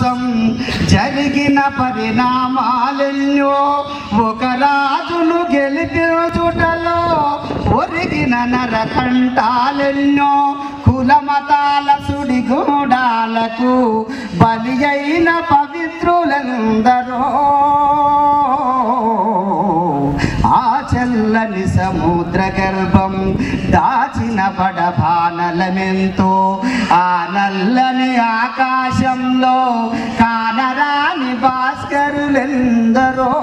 కోసం జరిగిన పరిణామాలెన్నో ఒక రాజును గెలిపించుటలో ఒరిగిన నరకంటాలెన్నో కులమతాల సుడిగూడాలకు బలి అయిన పవిత్రులందరో ఆ చల్లని సముద్ర గర్భం దాచిన బడబానలమెంతో ఆ నల్లని ఆకాశంలో కానరాని భాస్కరులెందరో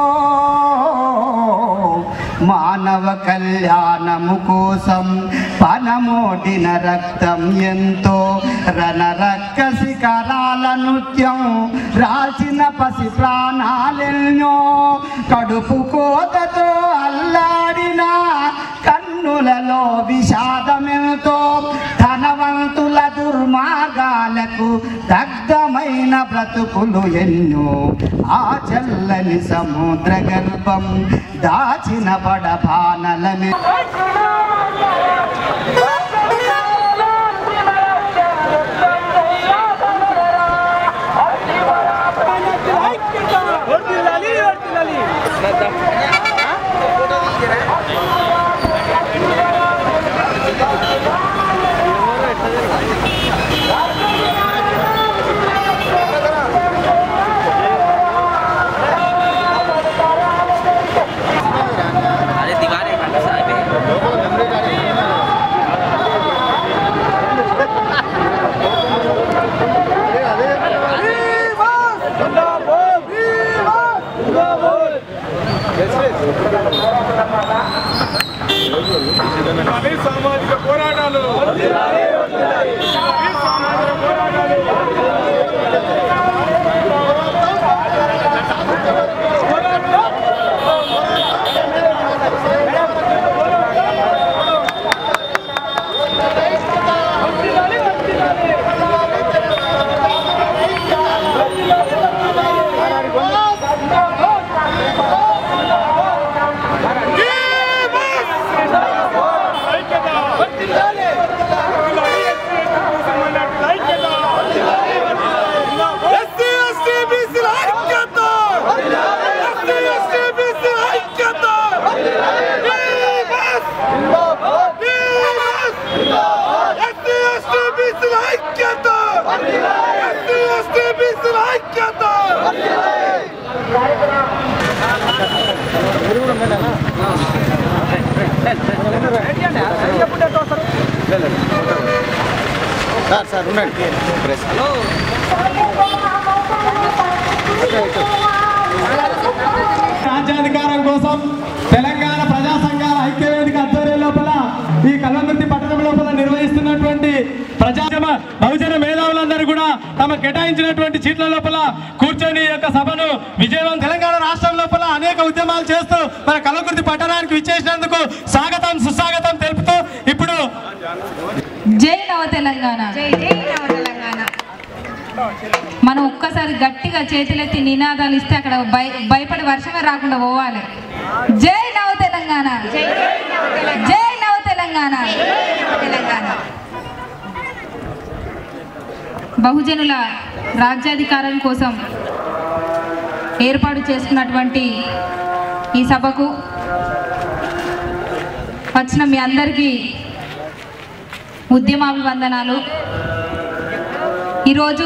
మానవ కళ్యాణము కోసం పనమోటిన రక్తం ఎంతో రణరక్కసి కరాల నృత్యం రాసిన పసి ప్రాణాలెన్నో కడుపు కోతతో అల్లాడిన కన్నులలో విషాదమెంతో ధనవంతుల దుర్మార్గాలకు దగ్ధమైన బ్రతుకులు ఎన్నో ఆ చల్లని సముద్ర గర్భం దాచిన బడబానలమే अरे दीवारें काटो साहब వర్ధిల్లాలి సామాజిక పోరాటాలు వర్ధిల్లాలి సామాజిక పోరాటాలు ఐక్యత వర్ధిల్లాలి ఐక్యత ఎస్సీ ఎస్టీ బీసీల ఐక్యత ఎస్సీ ఎస్టీ బీసీల ఐక్యత ఎస్సీ ఎస్టీ బీసీల ఐక్యత ఎస్సీ ఎస్టీ బీసీల ఐక్యత సార్ సార్ ఉండండి ప్రెస్ రాజ్యాధికారం కోసం తెలంగాణ ప్రజా సంఘాల ఐక్యవేదిక ఆధ్వర్యం లోపల ఈ కల్వకుర్తి పట్టణం లోపల నిర్వహిస్తున్నటువంటి ప్రజాజమ బహుజన మేధావులందరూ కూడా తమ కేటాయించినటువంటి సీట్ల లోపల కూర్చొని ఈ యొక్క సభను విజయవంతం తెలంగాణ రాష్ట్రం లోపల అనేక ఉద్యమాలు చేస్తూ మన కల్వకుర్తి పట్టణానికి విచ్చేసినందుకు స్వాగతం సుస్వాగతం తెలుపుతూ ఇప్పుడు జై నవ తెలంగాణ మనం ఒక్కసారి గట్టిగా చేతులెత్తి నినాదాలు ఇస్తే అక్కడ భయ భయపడి వర్షమే రాకుండా పోవాలి జై నవ తెలంగాణ జై నవ తెలంగాణ బహుజనుల రాజ్యాధికారం కోసం ఏర్పాటు చేసుకున్నటువంటి ఈ సభకు వచ్చిన మీ అందరికీ ఉద్యమాభివందనాలు ఈరోజు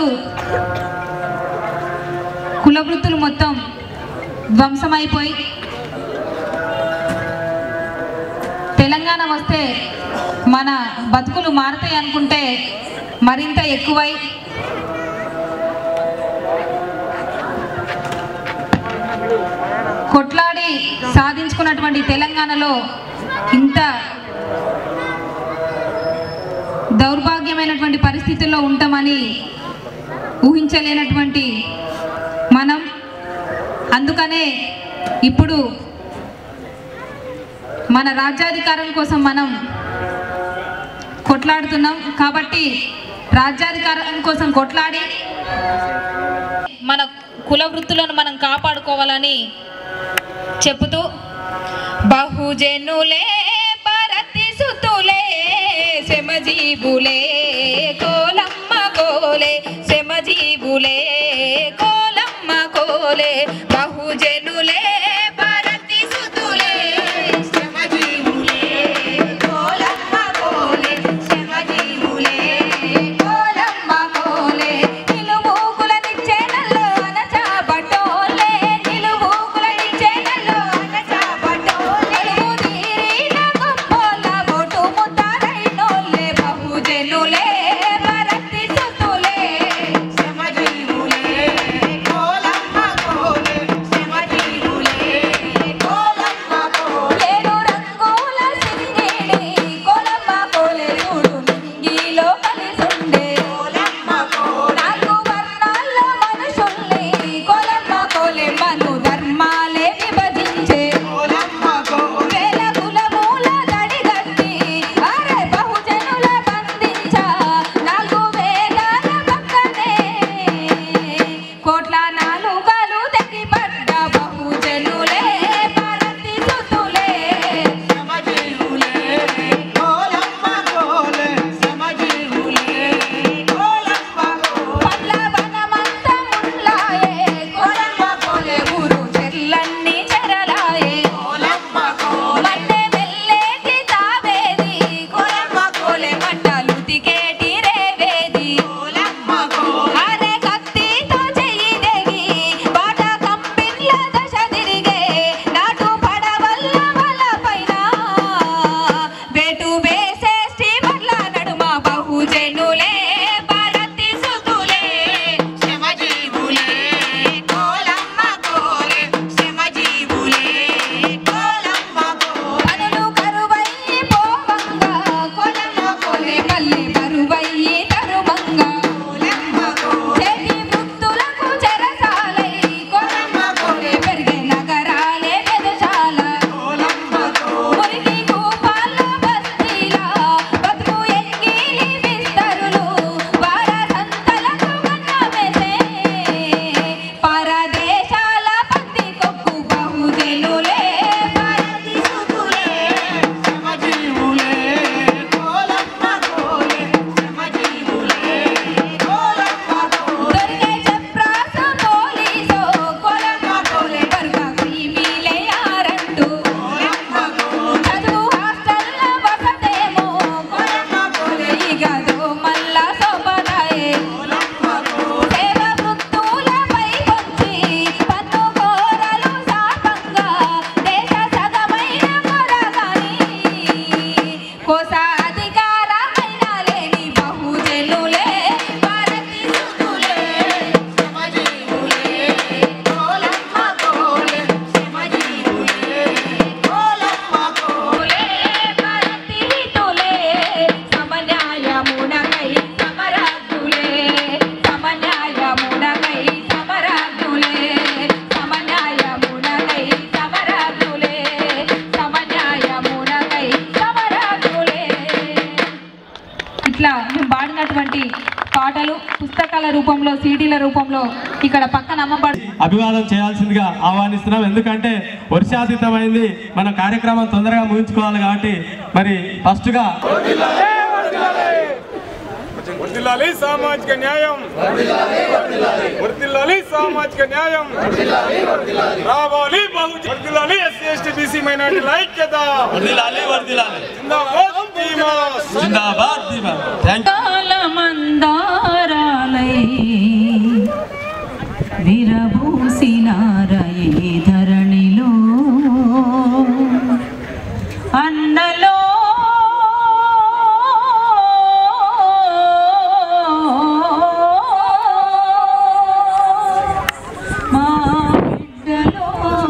కుల వృత్తులు మొత్తం ధ్వంసమైపోయి తెలంగాణ వస్తే మన బతుకులు మారుతాయి అనుకుంటే మరింత ఎక్కువై కొట్లాడి సాధించుకున్నటువంటి తెలంగాణలో ఇంత దౌర్భాగ్యమైనటువంటి పరిస్థితుల్లో ఉంటామని ఊహించలేనటువంటి మనం అందుకనే ఇప్పుడు మన రాజ్యాధికారం కోసం మనం కొట్లాడుతున్నాం కాబట్టి రాజ్యాధికారం కోసం కొట్లాడి మన కుల వృత్తులను మనం కాపాడుకోవాలని చెబుతూ బహుజనులే పరతి సుతులే శమజీబులే కోలమ్మ కోలే శమ శ్రమజీవులే కోలమ్మ కోలే బహుజనులే భారతి సుతులే శ్రమజీవులే కోలమ్మ కోలే శ్రమజీవులే కోలమ్మ కోలే నిలువుకులనిచ్చేనల్లో అనచాబట్టోలే నిలువుకులనిచ్చేనల్లో అనచాబట్టోలే తీరిన గొప్పోల బొటు ముద్దారైనోలే బహుజనులే భారతి సుతులే శ్రమజీవులే కోలమ్మ కోలే శ్రమజీవులే కోలమ్మ కోలే రంగుల సింగిడి కోలమ్మ కోలే చూడు నింగిలో కలిసుండే కోలమ్మ కోలే నాలుగు వర్ణాల మనుషుల్ని కోలమ్మ కోలే మను ధర్మాలే విభజించే కోలమ్మ కోలే వేల కులమూల దడిగట్టి అరే బహుజనుల బంధించా నాలుగు వేదాల పక్కనే కోట్ల నాలుగలు తెగి పడ్డ బహుజనులే భారతి సుతులే శ్రమజీవులే కోలమ్మ కోలే శ్రమజీవులే కోలమ్మ పల్ల వనమంత ముల్లాయే కోలమ్మ కోలే ఊరు చెర్లన్నీ చెరలాయే కోలమ్మ కోలే మెల్లేటి తావేది కోలమ్మ కోలే మంటలు తికేటి రేవేది కోలమ్మ కోలే అరే కత్తితో చెయ్యి తెగి బాట కంపిన్ల దశ తిరిగే నాటు పడవల్ల వల పైన బేటు వేసే స్టీమర్ల నడుమ బహుజనులే భారతి సుతులే శ్రమజీవులే కోలమ్మ కోలే శ్రమజీవులే కోలమ్మ పనులు కరువయ్యి పోవంగా కోలమ్మ కోలే పల్లె కరువయ్యి తరుమంగా కోలమ్మ చేతి వృత్తులకు చెరసాలై కోలమ్మ కోలే పెరిగే నగరాలే వెదశాల కోలమ్మ మురికి కూపాల బస్తీలా బతుకు ఎంగిలి విస్తరులు వార సంతలకు గన్నమేసే పరదేశాల పత్తి కొక్కు బహుజనులే భారతి సుతులే శ్రమజీవులే కోలమ్మ కోలే శ్రమజీవులే కోలమ్మ కోలే దొరికే చెప్రాస పోలీసో కోలమ్మ కోలే వర్గ క్రిమిలే ఆరంటూ కోలమ్మ కోలే చదువు హాస్టల్ల వసతేమో కోలమ్మ కోలే ఇగదో మల్లా సోపదాయే కోలమ్మ కోలే సేవ వృత్తులపై వచ్చి పన్ను కోరలు శాపంగా దేశ సగమైన కొరగాని కోస అధికారమైన లేని బహుజనులే భారతి సుతులే శ్రమజీవులే కోలమ్మ కోలే శ్రమజీవులే కోలమ్మ కోలే భారతి హితులే సమన్యాయమునకై సమరాజులే సమన్యాయమునకై సమరాజులే సమన్యాయమునకై సమరాజులే సమన్యాయమునకై సమరాజులే ఇట్లా మేము పాడినటువంటి పాటలు పుస్తకాల రూపంలో సీడీల రూపంలో ఇక్కడ పక్కన అమ్మబడి అభివాదం చేయాల్సిందిగా ఆహ్వానిస్తున్నాం ఎందుకంటే వర్షాతీతమైంది మన కార్యక్రమం తొందరగా ముగించుకోవాలి కాబట్టి మరి ఫస్ట్గా వర్దిల్లాలి సామాజిక న్యాయం వర్దిల్లాలి సామాజిక న్యాయం రావాలి బహుజ వర్దిల్లాలి ఎస్సీ ఎస్టీ బీసీ మైనార్టీల ఐక్యత వర్ధిల్లాలి, వర్ధిల్లాలి. జిందాబాద్ ధీమాస్. జిందాబాద్ దీపా. Thank you. మందారాలై విరబూసినారయే ధరణిలో అన్నలో మా బిడ్డలో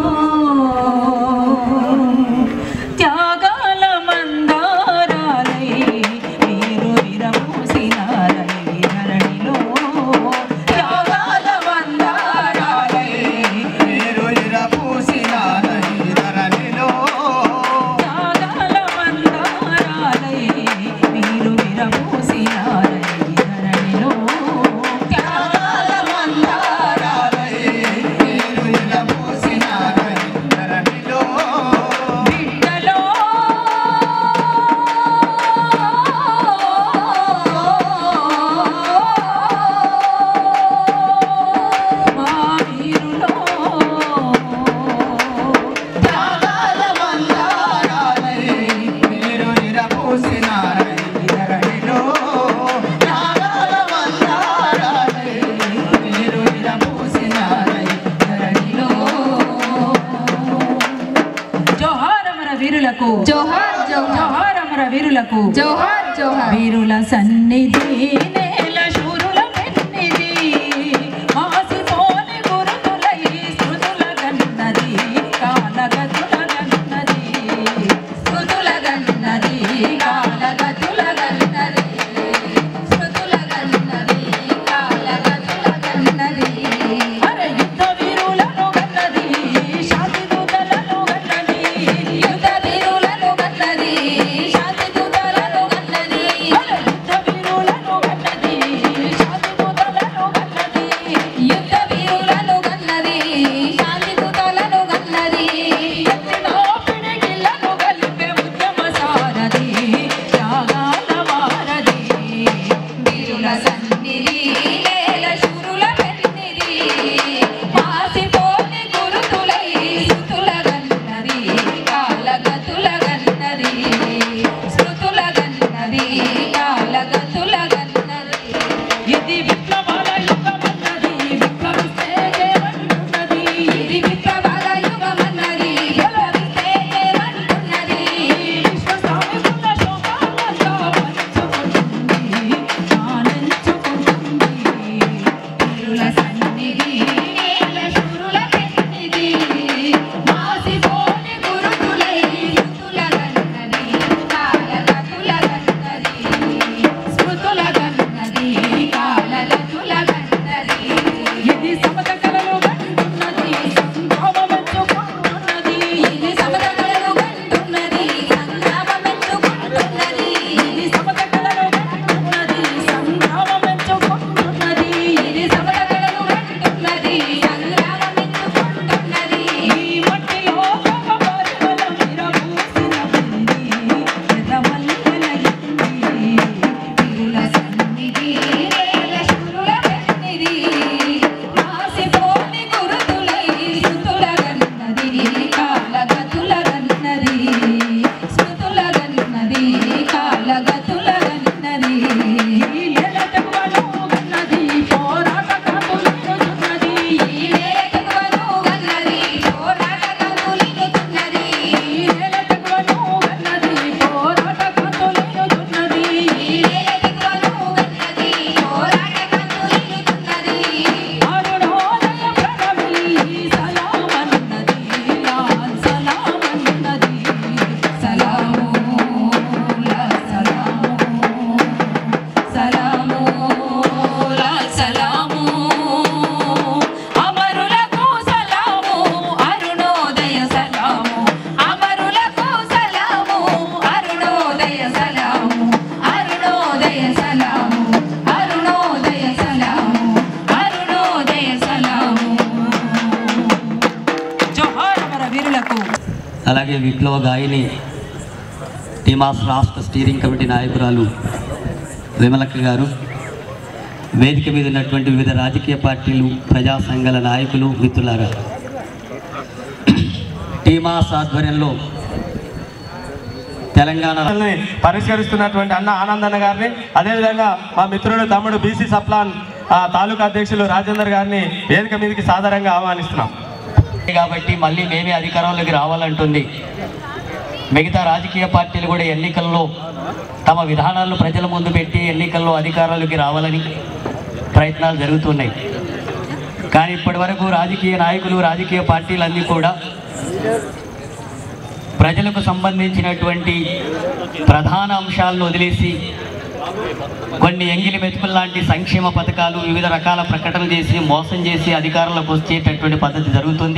త్యాగాల మందారాలై మీరు విరమూసినారై ధరణిలో త్యాగాల మందారాలై మీరు ఇరపు వీరులకు జోహార్ జోహార్ జోహార్ అమర వీరులకు జోహార్ జోహార్ వీరుల సన్నిధి నేల శూరుల పెన్నిది మాసిపోని గురుతులై స్మృతుల గన్నది కాలగతుల గన్నది స్మృతుల గన్నది కాలగతుల గన్నది స్మృతుల గన్నది కాలగతుల గన్నది అరే యుద్ధ వీరులను గన్నది శాంతి దూతలను గన్నది యుద్ధ వీరులను గన్నది శాంతి దూతలను గన్నది అరే యుద్ధ వీరులను గన్నది శాంతి దూతలను గన్నది యుద్ధ వీరులను గన్నది శాంతి దూతలను గన్నది ఎత్తిన పిడికిళ్లను గలిపే ఉద్యమ సారథి త్యాగాల వారధి వీరుల సన్నిధి నేల శూరుల పెన్నిది మాసిపోని గురుతులై సుతుల గన్నది కాలగతుల గన్నది స్మృతుల గన్నది కాలగతుల గన్నది ఇది విప్లవాల యుగమన్నది విప్లవిస్తే ఏమంటున్నది ఇది విప్లవాల యుగమన్నది విప్లవిస్తే ఏమంటున్నది విశ్వసామికుల శోభాలతో పంచుకుంటుంది ఆనంచుకుంటుంది వీరుల సన్నిధి నేల శూరుల పెన్నిది మాసిపోని గురుతులై సుతుల గన్నది కాలగతుల గన్నది స్మృతుల గన్నది కాలగతుల గన్నది ఇది సమత కలలు గంటున్నది సంభావమెచ్చుకుంటున్నది ఇది సమతకలను గంటున్నది సంగ్రామమెచ్చుకుంటున్నది ఇది సమత కలలు గంటున్నది సంభావమెచ్చుకుంటున్నది ఇది సమతకలను గంటున్నది సంగ్రామమెచ్చుకుంటున్నది ఈ మట్టిలో ఒక పరిమళం విరబూసిన ఉంది ఎర్రమల్లెలయింది వీరుల సన్నిధి నేల శూరుల పెన్నిది మాసిపోని గురుతులై సుతుల గన్నది కాలగతుల గన్నది స్మృతుల గన్నది కాలగతుల గన్నది ఈ ఎలటకువలో ఉన్నది పోరాట కాపులున్నది ఈ నేలకువను గన్నది పోరాట కనులినుతున్నది ఈ ఎలటకువలో ఉన్నది పోరాట కాపులున్నది ఈ నేలకువను గన్నది పోరాట కనులినుతున్నది అరుణోదయ ప్రణవి సలామన్నది లాల్ సలామన్నది సలాము లా సలాము సలాము లా సలాము అమరులకు సలాము అరుణోదయ సలాము అమరులకు సలాము అరుణోదయ సలాము అరుణోదయ సలాము అరుణోదయ సలాము అరుణోదయ సలాము జోహార్ అమర వీరులకు అలాగే విప్లవ గాయని టీమాస్ రాష్ట్ర స్టీరింగ్ కమిటీ నాయకురాలు విమలక్క గారు వేదిక మీద ఉన్నటువంటి వివిధ రాజకీయ పార్టీలు ప్రజా సంఘాల నాయకులు మిత్రులారా టీమాస్ ఆధ్వర్యంలో తెలంగాణ సమస్యల్ని పరిష్కరిస్తున్నటువంటి అన్న ఆనందన్న గారిని అదేవిధంగా మా మిత్రుడు తమ్ముడు బీసీ సప్లాన్ ఆ, తాలూకా అధ్యక్షులు రాజేందర్ గారిని వేదిక మీదకి సాధారణంగా ఆహ్వానిస్తున్నాం కాబట్టి మళ్ళీ మేమే అధికారంలోకి రావాలంటుంది మిగతా రాజకీయ పార్టీలు కూడా ఎన్నికల్లో తమ విధానాలను ప్రజల ముందు పెట్టి ఎన్నికల్లో అధికారంలోకి రావాలని ప్రయత్నాలు జరుగుతున్నాయి కానీ ఇప్పటి వరకు రాజకీయ నాయకులు రాజకీయ పార్టీలన్నీ కూడా ప్రజలకు సంబంధించినటువంటి ప్రధాన అంశాలను వదిలేసి కొన్ని ఎంగిలి మెతుకుల లాంటి సంక్షేమ పథకాలు వివిధ రకాల ప్రకటనలు చేసి మోసం చేసి అధికారంలోకి వచ్చేటటువంటి పద్ధతి జరుగుతుంది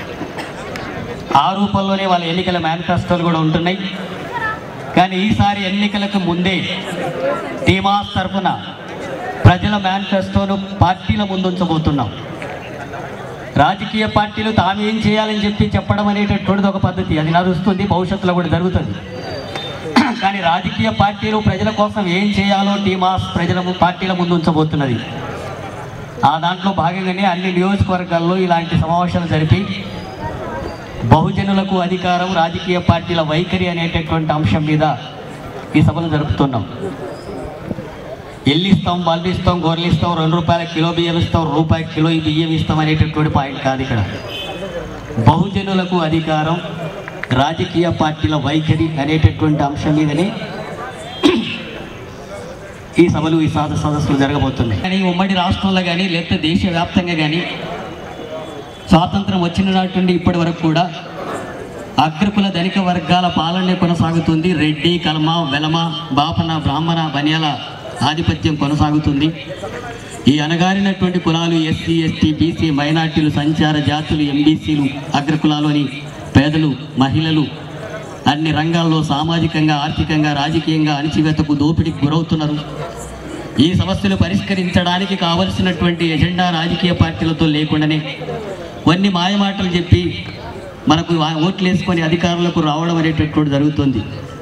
ఆ రూపంలోనే వాళ్ళ ఎన్నికల మేనిఫెస్టోలు కూడా ఉంటున్నాయి కానీ ఈసారి ఎన్నికలకు ముందే టీమాస్ తరఫున ప్రజల మేనిఫెస్టోను పార్టీల ముందుంచబోతున్నాం రాజకీయ పార్టీలు తాము ఏం చేయాలని చెప్పి చెప్పడం అనేటటువంటిది ఒక పద్ధతి అది నడుస్తుంది భవిష్యత్తులో కూడా జరుగుతుంది కానీ రాజకీయ పార్టీలు ప్రజల కోసం ఏం చేయాలో టీమాస్ ప్రజల ము- పార్టీల ముందు ఉంచబోతున్నది ఆ దాంట్లో భాగంగానే అన్ని నియోజకవర్గాల్లో ఇలాంటి సమావేశాలు జరిపి బహుజనులకు అధికారం రాజకీయ పార్టీల వైఖరి అనేటటువంటి అంశం మీద ఈ సభలు జరుపుతున్నాం ఎల్లు ఇస్తాం బల్బు ఇస్తాం గొర్రెలు ఇస్తాం రెండు రూపాయల కిలో బియ్యం ఇస్తాం రూపాయి కిలో బియ్యం ఇస్తాం అనేటటువంటి పాయింట్ కాదు ఇక్కడ బహుజనులకు అధికారం రాజకీయ పార్టీల వైఖరి అనేటటువంటి అంశం మీదనే ఈ సభలు ఈ సాధ సదస్సులు జరగబోతున్నాయి కానీ ఉమ్మడి రాష్ట్రంలో కానీ లేకపోతే దేశవ్యాప్తంగా కానీ స్వాతంత్రం వచ్చిన నాటి నుండి ఇప్పటి వరకు కూడా అగ్రకుల ధనిక వర్గాల పాలనే కొనసాగుతుంది రెడ్డి కల్మ వెలమ బాపన బ్రాహ్మణ బనియాల ఆధిపత్యం కొనసాగుతుంది ఈ అణగారినటువంటి కులాలు ఎస్సీ ఎస్టీ బీసీ మైనార్టీలు సంచార జాతులు ఎంబీసీలు అగ్రకులాలోని పేదలు మహిళలు అన్ని రంగాల్లో సామాజికంగా ఆర్థికంగా రాజకీయంగా అణిచివేతకు దోపిడీకి గురవుతున్నారు ఈ సమస్యలు పరిష్కరించడానికి కావలసినటువంటి ఎజెండా రాజకీయ పార్టీలతో లేకుండానే కొన్ని మాయమాటలు చెప్పి మనకు వా- ఓట్లు వేసుకొని అధికారులకు రావడం అనేటటువంటి జరుగుతుంది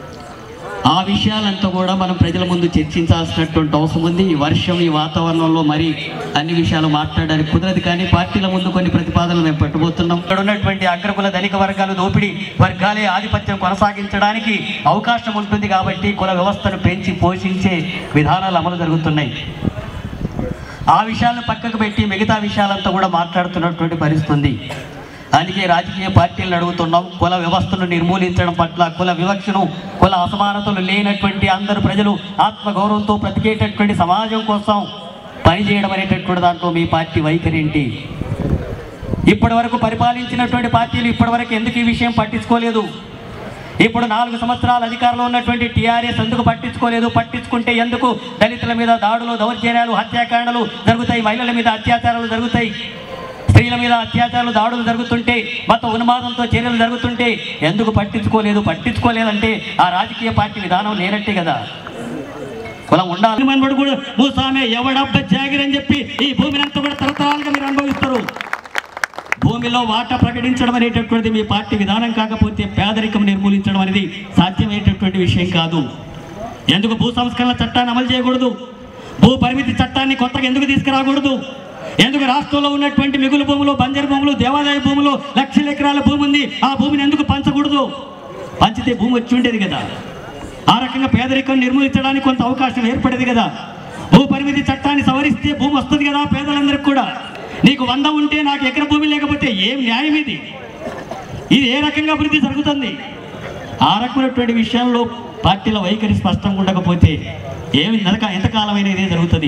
ఆ విషయాలంతా కూడా మనం ప్రజల ముందు చర్చించాల్సినటువంటి అవసరం ఉంది ఈ వర్షం ఈ వాతావరణంలో మరి అన్ని విషయాలు మాట్లాడడానికి కుదరదు కానీ పార్టీల ముందు కొన్ని ప్రతిపాదనలు మేము పెట్టబోతున్నాం ఇక్కడ ఉన్నటువంటి అగ్రకుల ధనిక వర్గాలు దోపిడీ వర్గాలే ఆధిపత్యం కొనసాగించడానికి అవకాశం ఉంటుంది కాబట్టి కుల వ్యవస్థను పెంచి పోషించే విధానాలు అమలు జరుగుతున్నాయి ఆ విషయాలను పక్కకు పెట్టి మిగతా విషయాలంతా కూడా మాట్లాడుతున్నటువంటి పరిస్థితి ఉంది అందుకే రాజకీయ పార్టీలను అడుగుతున్నాం కుల వ్యవస్థను నిర్మూలించడం పట్ల కుల వివక్షను కుల అసమానతలు లేనటువంటి అందరు ప్రజలు ఆత్మగౌరవంతో బ్రతికేటటువంటి సమాజం కోసం పనిచేయడం అనేటటువంటి దాంట్లో మీ పార్టీ వైఖరి ఏంటి ఇప్పటి వరకు పరిపాలించినటువంటి పార్టీలు ఇప్పటి వరకు ఎందుకు ఈ విషయం పట్టించుకోలేదు ఇప్పుడు నాలుగు సంవత్సరాల అధికారంలో ఉన్నటువంటి టీఆర్ఎస్ ఎందుకు పట్టించుకోలేదు పట్టించుకుంటే ఎందుకు దళితుల మీద దాడులు దౌర్జన్యాలు హత్యాకాండలు జరుగుతాయి మహిళల మీద అత్యాచారాలు జరుగుతాయి స్త్రీల మీద అత్యాచారాలు దాడులు జరుగుతుంటే మొత్తం ఉన్మాదంతో చర్యలు జరుగుతుంటే ఎందుకు పట్టించుకోలేదు పట్టించుకోలేదంటే ఆ రాజకీయ పార్టీ విధానం లేనట్టే కదా కులం ఉండాలి మనబడి కూడా భూస్వామి ఎవడబ్బ జాగిరని చెప్పి ఈ భూమిని అంతా కూడా తరతరాలుగా మీరు అనుభవిస్తారు భూమిలో వాటా ప్రకటించడం అనేటటువంటిది మీ పార్టీ విధానం కాకపోతే పేదరికం నిర్మూలించడం అనేది సాధ్యమయ్యేటటువంటి విషయం కాదు ఎందుకు భూ సంస్కరణల చట్టాన్ని అమలు చేయకూడదు భూ పరిమితి చట్టాన్ని కొత్తగా ఎందుకు తీసుకురాకూడదు ఎందుకు రాష్ట్రంలో ఉన్నటువంటి మిగులు భూములు బంజరు భూములు దేవాదాయ భూములు లక్షల ఎకరాల భూమి ఉంది ఆ భూమిని ఎందుకు పంచకూడదు పంచితే భూమి వచ్చి ఉండేది కదా ఆ రకంగా పేదరికం నిర్మూలించడానికి కొంత అవకాశం ఏర్పడేది కదా భూ పరిమితి చట్టాన్ని సవరిస్తే భూమి వస్తుంది కదా పేదలందరికీ కూడా నీకు వంద ఉంటే నాకు ఎకర భూమి లేకపోతే ఏం న్యాయం ఇది ఇది ఏ రకంగా అభివృద్ధి జరుగుతుంది ఆ రకమైనటువంటి విషయాల్లో పార్టీల వైఖరి స్పష్టంగా ఉండకపోతే ఏమి నరక ఎంతకాలమైన ఇదే జరుగుతుంది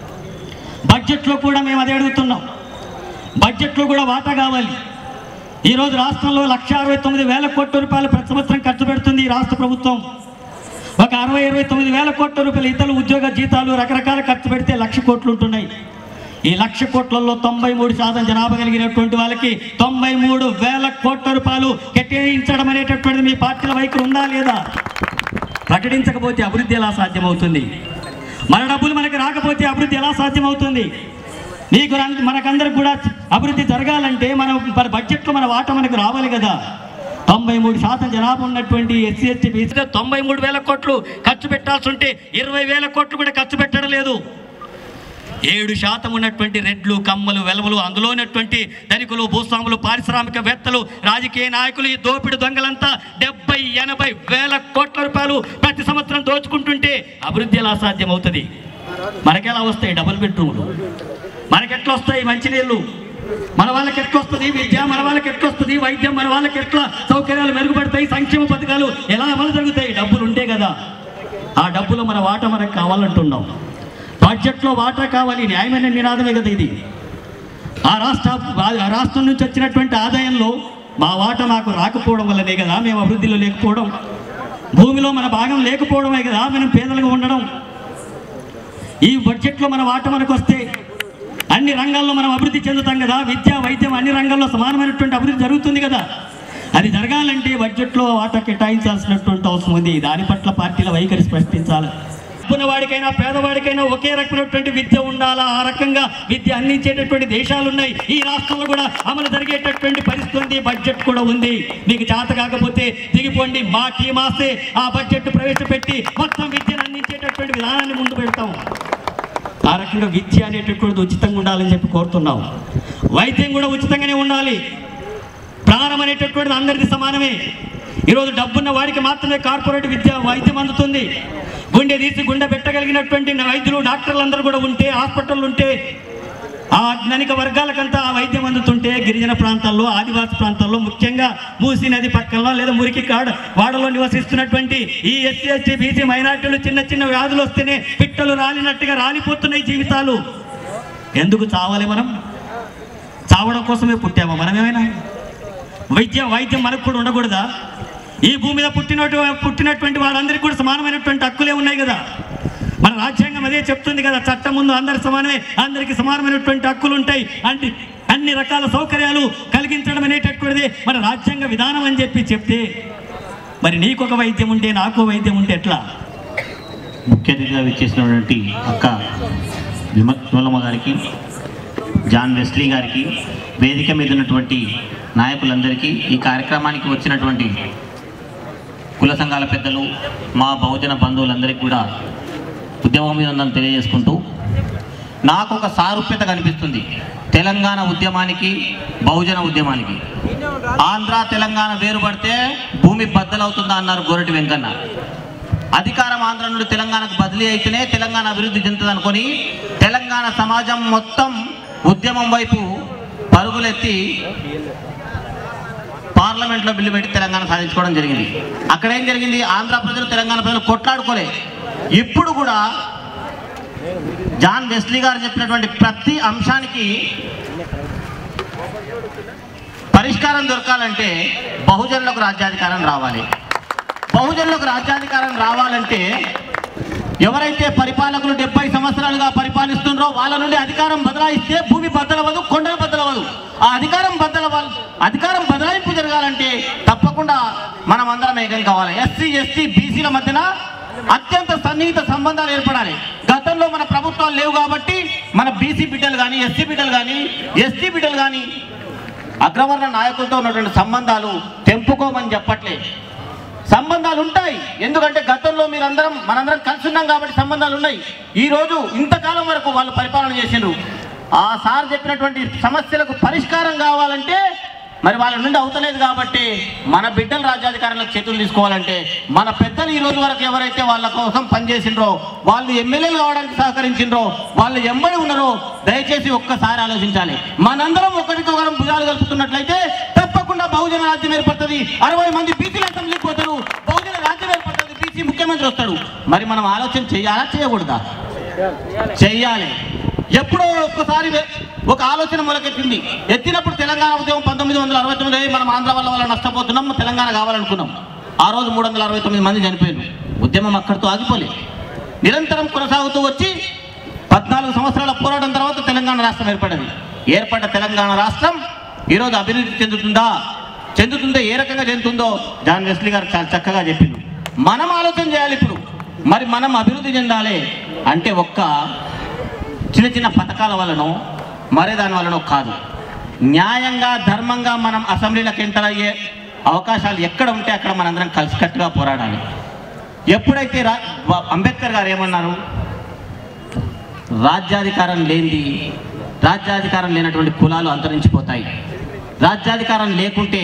బడ్జెట్లో కూడా మేము అదే అడుగుతున్నాం బడ్జెట్లో కూడా వాటా కావాలి ఈరోజు రాష్ట్రంలో లక్ష అరవై తొమ్మిది వేల కోట్ల రూపాయలు ప్రతి సంవత్సరం ఖర్చు పెడుతుంది ఈ రాష్ట్ర ప్రభుత్వం ఒక అరవై ఇరవై తొమ్మిది వేల కోట్ల రూపాయలు ఇతర ఉద్యోగ జీతాలు రకరకాల ఖర్చు పెడితే లక్ష కోట్లు ఉంటున్నాయి ఈ లక్ష కోట్లలో తొంభై మూడు శాతం జనాభా కలిగినటువంటి వాళ్ళకి తొంభై మూడు వేల కోట్ల రూపాయలు కేటాయించడం అనేటటువంటిది మీ పార్టీల వైఖరి ఉందా లేదా ప్రకటించకపోతే అభివృద్ధి ఎలా సాధ్యమవుతుంది మన డబ్బులు మనకి రాకపోతే అభివృద్ధి ఎలా సాధ్యమవుతుంది నీకు రం- మనకందరికి కూడా అభివృద్ధి జరగాలంటే మన మన బడ్జెట్లో మన వాటా మనకు రావాలి కదా తొంభై మూడు శాతం జనాభా ఉన్నటువంటి ఎస్సీ ఎస్టీ బీసీ తొంభై మూడు వేల కోట్లు ఖర్చు పెట్టాల్సి ఉంటే ఇరవై వేల కోట్లు కూడా ఖర్చు పెట్టడం లేదు ఏడు శాతం ఉన్నటువంటి రెడ్లు కమ్మలు వెలవలు అందులో ఉన్నటువంటి ధనికులు భూస్వాములు పారిశ్రామికవేత్తలు రాజకీయ నాయకులు ఈ దోపిడి దొంగలంతా డెబ్బై ఎనభై వేల కోట్ల రూపాయలు ప్రతి సంవత్సరం దోచుకుంటుంటే అభివృద్ధి ఎలా సాధ్యమవుతుంది మనకెలా వస్తాయి డబుల్ బెడ్రూమ్లు మనకెట్లా వస్తాయి మంచినీళ్ళు మన వాళ్ళకి ఎట్లా వస్తుంది విద్య మన వాళ్ళకి ఎట్లా వస్తుంది వైద్యం మన వాళ్ళకి ఎట్లా సౌకర్యాలు మెరుగుపడతాయి సంక్షేమ పథకాలు ఎలా అమలు జరుగుతాయి డబ్బులు ఉంటే కదా ఆ డబ్బులు మన వాటా మనకు కావాలంటున్నాం బడ్జెట్లో వాటా కావాలి న్యాయమైన నినాదమే కదా ఇది ఆ రాష్ట్ర ఆ రాష్ట్రం నుంచి వచ్చినటువంటి ఆదాయంలో మా వాటా మాకు రాకపోవడం వల్లనే కదా మేము అభివృద్ధిలో లేకపోవడం భూమిలో మన భాగం లేకపోవడమే కదా మనం పేదలుగా ఉండడం ఈ బడ్జెట్లో మన వాటా మనకు వస్తే అన్ని రంగాల్లో మనం అభివృద్ధి చెందుతాం కదా విద్య వైద్యం అన్ని రంగాల్లో సమానమైనటువంటి అభివృద్ధి జరుగుతుంది కదా అది జరగాలంటే బడ్జెట్లో వాటా కేటాయించాల్సినటువంటి అవసరం ఉంది దాని పట్ల పార్టీల వైఖరి స్పష్టించాలి వాడికైనా పేదవాడికైనా ఒకే రకమైనటువంటి విద్య ఉండాలా ఆ రకంగా విద్య అందించేటటువంటి దేశాలు ఉన్నాయి ఈ రాష్ట్రంలో కూడా అమలు జరిగేటటువంటి పరిస్థితి ఉంది బడ్జెట్ కూడా ఉంది మీకు చేత కాకపోతే దిగిపోండి మా టీమాసే ఆ బడ్జెట్ ప్రవేశపెట్టి మొత్తం విద్యను అందించేటటువంటి విధానాన్ని ముందు పెడతాం ఆ రకంగా విద్య అనేటటువంటిది ఉచితంగా ఉండాలని చెప్పి కోరుతున్నాం వైద్యం కూడా ఉచితంగానే ఉండాలి ప్రాణం అనేటటువంటిది అందరిది సమానమే ఈరోజు డబ్బున్న వాడికి మాత్రమే కార్పొరేట్ విద్య వైద్యం అందుతుంది గుండె తీసి గుండె పెట్టగలిగినటువంటి వైద్యులు డాక్టర్లు అందరూ కూడా ఉంటే హాస్పిటల్ ఉంటే ఆ ధనిక వర్గాలకంతా ఆ వైద్యం అందుతుంటే గిరిజన ప్రాంతాల్లో ఆదివాసి ప్రాంతాల్లో ముఖ్యంగా మూసీ నది పక్కన లేదా మురికి కాడ వాడలో నివసిస్తున్నటువంటి ఈ ఎస్సీ ఎస్టీ బీసీ మైనార్టీలు చిన్న చిన్న వ్యాధులు వస్తేనే పిట్టలు రాలినట్టుగా రాలిపోతున్నాయి జీవితాలు ఎందుకు చావాలి మనం చావడం కోసమే పుట్టామా మనమేమైనా వైద్యం వైద్యం మనకు కూడా ఉండకూడదా ఈ భూమి మీద పుట్టినట్టు పుట్టినటువంటి వాళ్ళందరికీ కూడా సమానమైనటువంటి హక్కులే ఉన్నాయి కదా మన రాజ్యాంగం అదే చెప్తుంది కదా చట్టం ముందు అందరి సమానమే అందరికీ సమానమైనటువంటి హక్కులు ఉంటాయి అంటే అన్ని రకాల సౌకర్యాలు కలిగించడం అనేటటువంటిది మన రాజ్యాంగ విధానం అని చెప్పి చెప్తే మరి నీకు ఒక వైద్యం ఉంటే నాకు వైద్యం ఉంటే ఎట్లా ముఖ్య అతిథిగా విచ్చేసినటువంటి అక్క విమ విమలమ్మ గారికి జాన్ వెస్లీ గారికి వేదిక మీద ఉన్నటువంటి నాయకులందరికీ ఈ కార్యక్రమానికి వచ్చినటువంటి కుల సంఘాల పెద్దలు మా బహుజన బంధువులందరికీ కూడా ఉద్యమం మీద ఉందని తెలియజేసుకుంటూ నాకు ఒక సారూప్యత కనిపిస్తుంది తెలంగాణ ఉద్యమానికి బహుజన ఉద్యమానికి ఆంధ్ర తెలంగాణ వేరుపడితే భూమి బద్దలవుతుందా అన్నారు గోరటి వెంకన్న అధికారం ఆంధ్ర నుండి తెలంగాణకు బదిలీ అయితేనే తెలంగాణ అభివృద్ధి చెందుతుంది అనుకొని తెలంగాణ సమాజం మొత్తం ఉద్యమం వైపు పరుగులెత్తి పార్లమెంట్లో బిల్లు పెట్టి తెలంగాణ సాధించుకోవడం జరిగింది అక్కడ ఏం జరిగింది ఆంధ్ర ప్రజలు తెలంగాణ ప్రజలు కొట్లాడుకోలే ఇప్పుడు కూడా జాన్ వెస్లీ గారు చెప్పినటువంటి ప్రతి అంశానికి పరిష్కారం దొరకాలంటే బహుజనులకు రాజ్యాధికారం రావాలి బహుజనులకు రాజ్యాధికారం రావాలంటే ఎవరైతే పరిపాలకులు డెబ్బై సంవత్సరాలుగా పరిపాలిస్తున్నారో వాళ్ళ నుండి అధికారం బదలాయిస్తే భూమి బద్దలవదు కొండలు బద్దలవదు ఆ అధికారం బద్దల అధికారం బదలాయింపు జరగాలంటే తప్పకుండా మనం అందరం ఏకం కావాలి ఎస్సీ ఎస్టీ బీసీల మధ్యన అత్యంత సన్నిహిత సంబంధాలు ఏర్పడాలి గతంలో మన ప్రభుత్వాలు లేవు కాబట్టి మన బీసీ బిడ్డలు కానీ ఎస్సీ బిడ్డలు కానీ ఎస్టీ బిడ్డలు కానీ అగ్రవర్ణ నాయకులతో ఉన్నటువంటి సంబంధాలు తెంపుకోమని చెప్పట్లే సంబంధాలు ఉంటాయి ఎందుకంటే గతంలో మీరందరం మనందరం కలిసి ఉన్నాం కాబట్టి సంబంధాలు ఉన్నాయి ఈ రోజు ఇంతకాలం వరకు వాళ్ళు పరిపాలన చేసిండ్రు ఆ సార్ చెప్పినటువంటి సమస్యలకు పరిష్కారం కావాలంటే మరి వాళ్ళ నుండి అవుతలేదు కాబట్టి మన బిడ్డల రాజ్యాధికారంలోకి చేతులు తీసుకోవాలంటే మన పెద్దలు ఈ రోజు వరకు ఎవరైతే వాళ్ళ కోసం పనిచేసిండ్రో వాళ్ళు ఎమ్మెల్యేలు కావడానికి సహకరించిండ్రో వాళ్ళు ఎంబడి ఉన్నారో దయచేసి ఒక్కసారి ఆలోచించాలి మనందరం ఒకరికొకరం భుజాలు కలుపుతున్నట్లయితే తప్పకుండా బహుజన రాజ్యం ఏర్పడుతుంది అరవై మంది బీసీల అసెంబ్లీకి పోతారు బహుజన రాజ్యం ఏర్పడుతుంది బీసీ ముఖ్యమంత్రి వస్తాడు మరి మనం ఆలోచన చేయాలా చేయకూడదా చెయ్యాలి ఎప్పుడో ఒక్కసారి వే- ఒక ఆలోచన మొలకెత్తింది ఎత్తినప్పుడు తెలంగాణ ఉద్యమం పంతొమ్మిది వందల అరవై తొమ్మిది మనం ఆంధ్ర వల్ల వల్ల నష్టపోతున్నాం తెలంగాణ కావాలనుకున్నాం ఆ రోజు మూడు వందల అరవై తొమ్మిది మంది చనిపోయారు ఉద్యమం అక్కడితో ఆగిపోలే నిరంతరం కొనసాగుతూ వచ్చి పద్నాలుగు సంవత్సరాల పోరాటం తర్వాత తెలంగాణ రాష్ట్రం ఏర్పడింది ఏర్పడ్డ తెలంగాణ రాష్ట్రం ఈరోజు అభివృద్ధి చెందుతుందా చెందుతుందో ఏ రకంగా చెందుతుందో జాన్ వెస్లీ గారు చాలా చక్కగా చెప్పిండు మనం ఆలోచన చేయాలి ఇప్పుడు మరి మనం అభివృద్ధి చెందాలి అంటే ఒక్క చిన్న చిన్న పథకాల వలనో మరే దాని వలనో కాదు న్యాయంగా ధర్మంగా మనం అసెంబ్లీలకు ఎంటర్ అయ్యే అవకాశాలు ఎక్కడ ఉంటే అక్కడ మనందరం కలిసికట్టుగా పోరాడాలి ఎప్పుడైతే రా వ- అంబేద్కర్ గారు ఏమన్నారు రాజ్యాధికారం లేనిది రాజ్యాధికారం లేనటువంటి కులాలు అంతరించిపోతాయి రాజ్యాధికారం లేకుంటే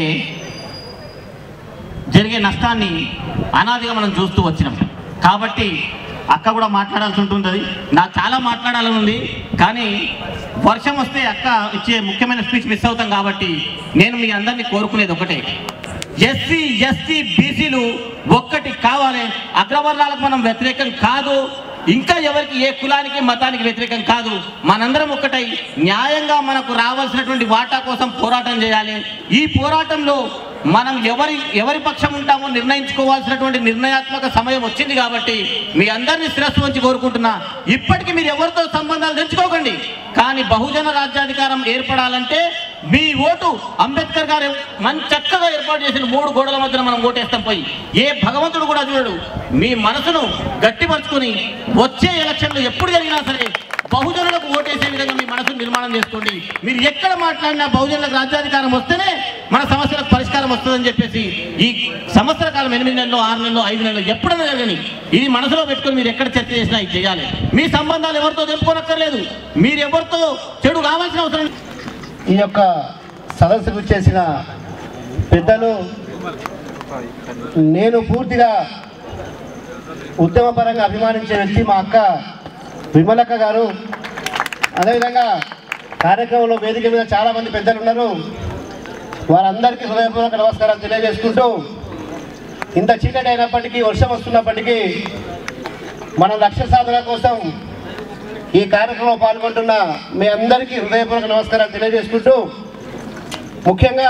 జరిగే నష్టాన్ని అనాదిగా మనం చూస్తూ వచ్చినాం కాబట్టి అక్క కూడా మాట్లాడాల్సి ఉంటుంది నాకు చాలా మాట్లాడాలని ఉంది కానీ వర్షం వస్తే అక్క ఇచ్చే ముఖ్యమైన స్పీచ్ మిస్ అవుతాం కాబట్టి నేను మీ అందరినీ కోరుకునేది ఒకటే ఎస్సీ ఎస్టీ బీసీలు ఒక్కటి కావాలి అగ్రవర్ణాలకు మనం వ్యతిరేకం కాదు ఇంకా ఎవరికి ఏ కులానికి మతానికి వ్యతిరేకం కాదు మనందరం ఒక్కటై న్యాయంగా మనకు రావాల్సినటువంటి వాటా కోసం పోరాటం చేయాలి ఈ పోరాటంలో మనం ఎవరి ఎవరి పక్షం ఉంటామో నిర్ణయించుకోవాల్సినటువంటి నిర్ణయాత్మక సమయం వచ్చింది కాబట్టి మీ అందరినీ శిరస్సు వంచి కోరుకుంటున్నా ఇప్పటికీ మీరు ఎవరితో సంబంధాలు తెంచుకోకండి కానీ బహుజన రాజ్యాధికారం ఏర్పడాలంటే మీ ఓటు అంబేద్కర్ గారు మంచి చక్కగా ఏర్పాటు చేసిన మూడు గోడల మధ్యన మనం ఓటేస్తాం పోయి ఏ భగవంతుడు కూడా చూడడు మీ మనసును గట్టిపరుచుకొని వచ్చే ఎలక్షన్లు ఎప్పుడు జరిగినా సరే బహుజనులకు ఓటేసే విధంగా మీ మనసును నిర్మాణం చేసుకోండి మీరు ఎక్కడ మాట్లాడినా బహుజనులకు రాజ్యాధికారం వస్తేనే మన సమస్యలకు పరిష్కారం వస్తుందని చెప్పేసి ఈ సంవత్సర కాలం ఎనిమిది నెలలు ఆరు నెలలు ఐదు నెలలు ఎప్పుడైనా జరగని ఇది మనసులో పెట్టుకొని మీరు ఎక్కడ చర్చ చేసినా ఇది చేయాలి మీ సంబంధాలు ఎవరితో తెంపుకోనక్కర్లేదు మీరు ఎవరితో చెడు కావాల్సిన అవసరం లేదు. ఈ యొక్క సదస్సుకు చేసిన పెద్దలు నేను పూర్తిగా ఉద్యమపరంగా అభిమానించే వ్యక్తి మా అక్క విమలక్క గారు అదేవిధంగా కార్యక్రమంలో వేదిక మీద చాలా మంది పెద్దలు ఉన్నారు వారందరికీ హృదయపూర్వక నమస్కారాలు తెలియజేసుకుంటూ ఇంత చీకటి అయినప్పటికీ వర్షం వస్తున్నప్పటికీ మన లక్ష్య సాధన కోసం ఈ కార్యక్రమంలో పాల్గొంటున్న మీ అందరికీ హృదయపూర్వక నమస్కారాలు తెలియజేసుకుంటూ ముఖ్యంగా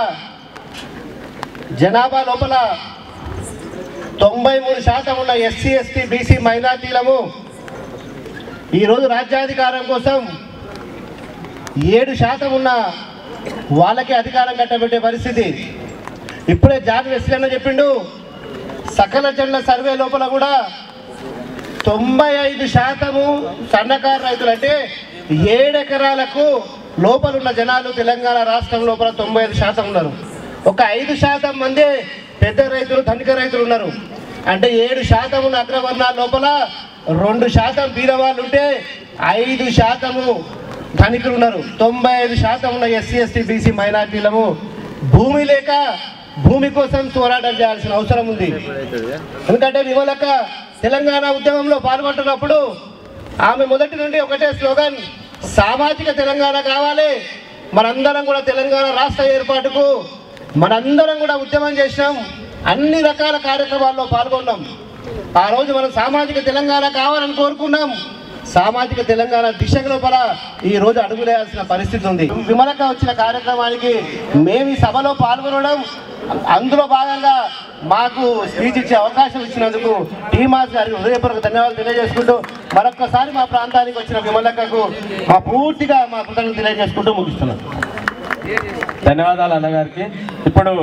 జనాభా లోపల తొంభై మూడు శాతం ఉన్న ఎస్సీ ఎస్టీ బీసీ మైనార్టీలము ఈరోజు రాజ్యాధికారం కోసం ఏడు శాతం ఉన్న వాళ్ళకి అధికారం కట్టబెట్టే పరిస్థితి ఇప్పుడే జాన్ వెస్లన్న చెప్పిండు సకల జనుల సర్వే లోపల కూడా తొంభై ఐదు శాతము సన్నకారు రైతులు అంటే ఏడెకరాలకు లోపల ఉన్న జనాలు తెలంగాణ రాష్ట్రం లోపల తొంభై ఐదు శాతం ఉన్నారు ఒక ఐదు శాతం మంది పెద్ద రైతులు ధనిక రైతులు ఉన్నారు అంటే ఏడు శాతం ఉన్న అగ్రవర్ణాల లోపల రెండు శాతం బీదవాళ్ళు ఉంటే ఐదు శాతము ధనికులు ఉన్నారు తొంభై ఐదు శాతం ఉన్న ఎస్సీ ఎస్టీ బీసీ మైనార్టీలము భూమి లేక భూమి కోసం పోరాటం చేయాల్సిన అవసరం ఉంది ఎందుకంటే విమలక తెలంగాణ ఉద్యమంలో పాల్గొంటున్నప్పుడు ఆమె మొదటి నుండి ఒకటే స్లోగన్ సామాజిక తెలంగాణ కావాలి మనందరం కూడా తెలంగాణ రాష్ట్ర ఏర్పాటుకు మనందరం కూడా ఉద్యమం చేసినాం అన్ని రకాల కార్యక్రమాల్లో పాల్గొన్నాం ఆ రోజు మనం సామాజిక తెలంగాణ కావాలని కోరుకున్నాం సామాజిక తెలంగాణ దిశ లోపల ఈ రోజు అడుగులేయాల్సిన పరిస్థితి ఉంది విమలక వచ్చిన కార్యక్రమానికి మేము ఈ సభలో పాల్గొనడం అందులో భాగంగా మాకు స్పీచ్ ఇచ్చే అవకాశం ఇచ్చినందుకు టీమాస్ గారికి హృదయపూర్వక ధన్యవాదాలు తెలియజేసుకుంటూ మరొక్కసారి మా ప్రాంతానికి వచ్చిన విమలకకు మా పూర్తిగా మా కృతజ్ఞతలు తెలియజేసుకుంటూ ముగిస్తున్నాం ధన్యవాదాలు అన్నగారికి ఇప్పుడు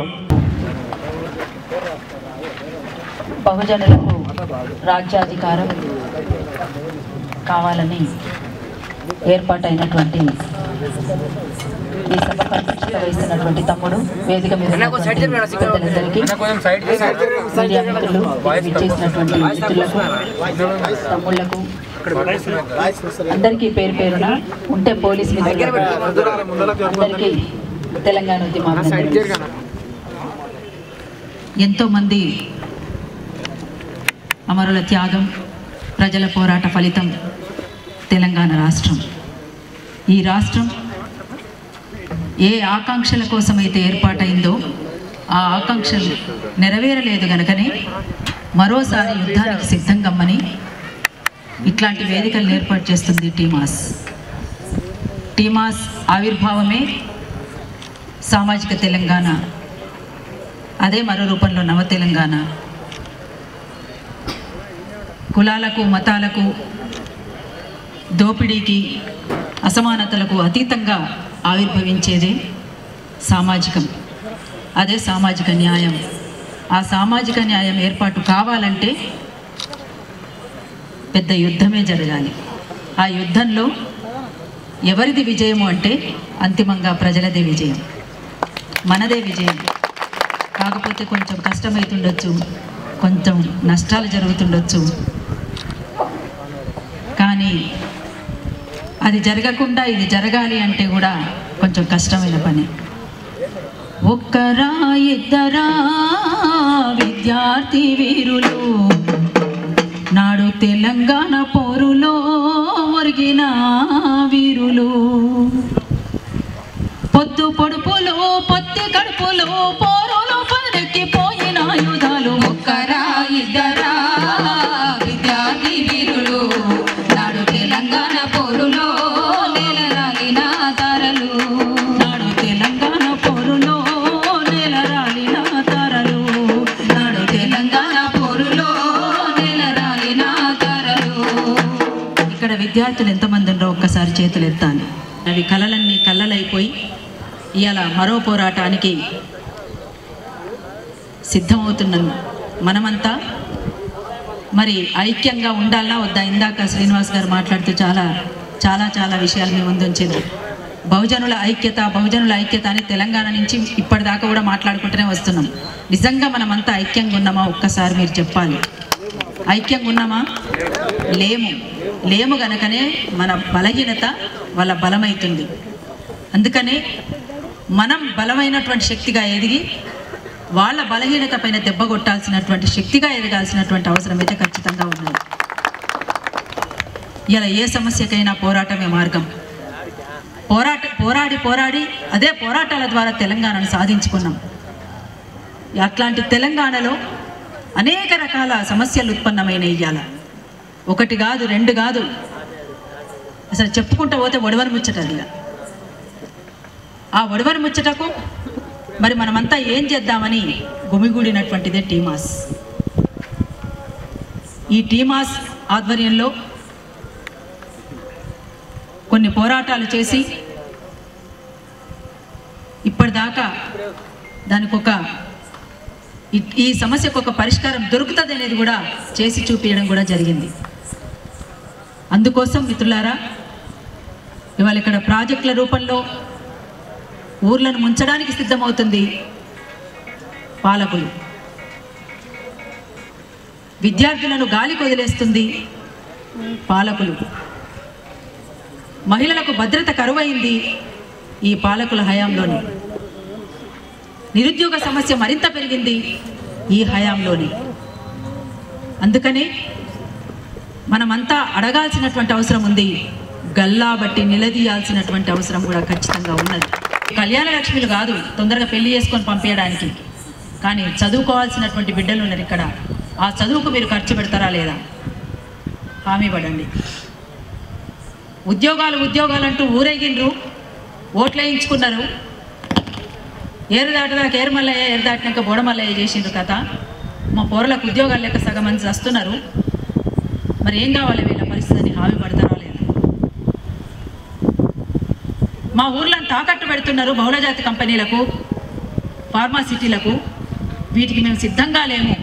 బహుజనులకు రాజ్యాధికారం కావాలని ఏర్పాటైనటువంటి ఈ సభకు అధ్యక్షత వహిస్తున్నటువంటి తమ్ముడు వేదిక మీద ఉన్నటువంటి పెద్దలందరికీ మీడియా మిత్రులు విచ్చేసినటువంటి మిత్రులకు తమ్ముళ్లకు అందరికీ పేరు పేరున ఉంటే పోలీస్ మిత్రులకు అందరికీ తెలంగాణ ఉద్యమాభినందనలు. ఎంతోమంది అమరుల త్యాగం ప్రజల పోరాట ఫలితం తెలంగాణ రాష్ట్రం ఈ రాష్ట్రం ఏ ఆకాంక్షల కోసమైతే ఏర్పాటైందో ఆ ఆకాంక్షలు నెరవేరలేదు గనుకనే మరోసారి యుద్ధానికి సిద్ధం కమ్మని ఇట్లాంటి వేదికలను ఏర్పాటు చేస్తుంది టీమాస్ టీమాస్ ఆవిర్భావమే సామాజిక తెలంగాణ అదే మరో రూపంలో నవ తెలంగాణ కులాలకు మతాలకు దోపిడీకి అసమానతలకు అతీతంగా ఆవిర్భవించేదే సామాజికం అదే సామాజిక న్యాయం ఆ సామాజిక న్యాయం ఏర్పాటు కావాలంటే పెద్ద యుద్ధమే జరగాలి ఆ యుద్ధంలో ఎవరిది విజయము అంటే అంతిమంగా ప్రజలదే విజయం మనదే విజయం కాకపోతే కొంచెం కష్టమవుతుండొచ్చు కొంచెం నష్టాలు జరుగుతుండొచ్చు కానీ అది జరగకుండా ఇది జరగాలి అంటే కూడా కొంచెం కష్టమైన పని ఒక్కరా ఇద్దరా విద్యార్థి వీరులు నాడు తెలంగాణ పోరులో ఒరిగిన వీరులు పొద్దు పొడుపులు పొత్తి కడుపులు పోరులు పదెక్కిపోయిన ఆయుధాలు ఒక్కరా ఇద్దరా విద్యార్థి వీరులు నాడు తెలంగాణ పోరులో నెలరాలిన తారలు నాడు తెలంగాణ పోరులో నెలరాలిన తారలు నాడు తెలంగాణ పోరులో నెలరాలిన తారలు ఇక్కడ విద్యార్థులు ఎంతమంది ఉండరో ఒక్కసారి చేతులు ఎత్తాలి అవి కలలన్నీ కళ్ళలైపోయి ఇవాళ మరో పోరాటానికి సిద్ధమవుతున్నాం మనమంతా మరి ఐక్యంగా ఉండాలా వద్దా ఇందాక శ్రీనివాస్ గారు మాట్లాడుతూ చాలా చాలా చాలా విషయాలు మీ ముందు ఉంచారు బహుజనుల ఐక్యత బహుజనుల ఐక్యత అని తెలంగాణ నుంచి ఇప్పటిదాకా కూడా మాట్లాడుకుంటూనే వస్తున్నాం నిజంగా మనమంతా ఐక్యంగా ఉన్నామా ఒక్కసారి మీరు చెప్పాలి ఐక్యంగా ఉన్నామా లేము లేము గనకనే మన బలహీనత వాళ్ళ బలమవుతుంది అందుకనే మనం బలమైనటువంటి శక్తిగా ఎదిగి వాళ్ళ బలహీనత పైన దెబ్బ కొట్టాల్సినటువంటి శక్తిగా ఎదగాల్సినటువంటి అవసరం అయితే ఖచ్చితంగా ఉన్నది ఇలా ఏ సమస్యకైనా పోరాటమే మార్గం పోరాట పోరాడి పోరాడి అదే పోరాటాల ద్వారా తెలంగాణను సాధించుకున్నాం అట్లాంటి తెలంగాణలో అనేక రకాల సమస్యలు ఉత్పన్నమైన ఇయ్యాల ఒకటి కాదు రెండు కాదు అసలు చెప్పుకుంటూ పోతే ఒడవని ముచ్చట అది ఇక. ఆ ఒడవని ముచ్చటకు మరి మనమంతా ఏం చేద్దామని గుమిగూడినటువంటిదే టీమాస్ ఈ టీమాస్ ఆధ్వర్యంలో కొన్ని పోరాటాలు చేసి ఇప్పటిదాకా దానికి ఒక ఈ- ఈ సమస్యకు ఒక పరిష్కారం దొరుకుతుంది అనేది కూడా చేసి చూపించడం కూడా జరిగింది అందుకోసం మిత్రులారా ఇవాళ ఇక్కడ ప్రాజెక్టుల రూపంలో ఊర్లను ముంచడానికి సిద్ధమవుతుంది పాలకులు విద్యార్థులను గాలికి వదిలేస్తుంది పాలకులు మహిళలకు భద్రత కరువైంది ఈ పాలకుల హయాంలోనే నిరుద్యోగ సమస్య మరింత పెరిగింది ఈ హయాంలోనే అందుకనే మనమంతా అడగాల్సినటువంటి అవసరం ఉంది గల్లా బట్టి నిలదీయాల్సినటువంటి అవసరం కూడా ఖచ్చితంగా ఉన్నది కళ్యాణ లక్ష్మిలు కాదు తొందరగా పెళ్లి చేసుకొని పంపించడానికి కానీ చదువుకోవాల్సినటువంటి బిడ్డలు ఉన్నారు ఇక్కడ ఆ చదువుకు మీరు ఖర్చు పెడతారా లేదా హామీ పడండి ఉద్యోగాలు ఉద్యోగాలు అంటూ ఊరేగిండ్రు ఓట్లు వేయించుకున్నారు ఏరు దాటదాకా ఏరు మల్లయ్య ఏరు దాటినాక బోడమల్లయ్య చేసిండ్రు కథ మా పోరలకు ఉద్యోగాలు లేక సగం మంది వస్తున్నారు మరి ఏం కావాలి వీళ్ళ పరిస్థితిని హామీ పడతారా లేదా మా ఊర్లను తాకట్టు పెడుతున్నారు బహుళజాతి కంపెనీలకు ఫార్మాసిటీలకు వీటికి మేము సిద్ధంగా లేము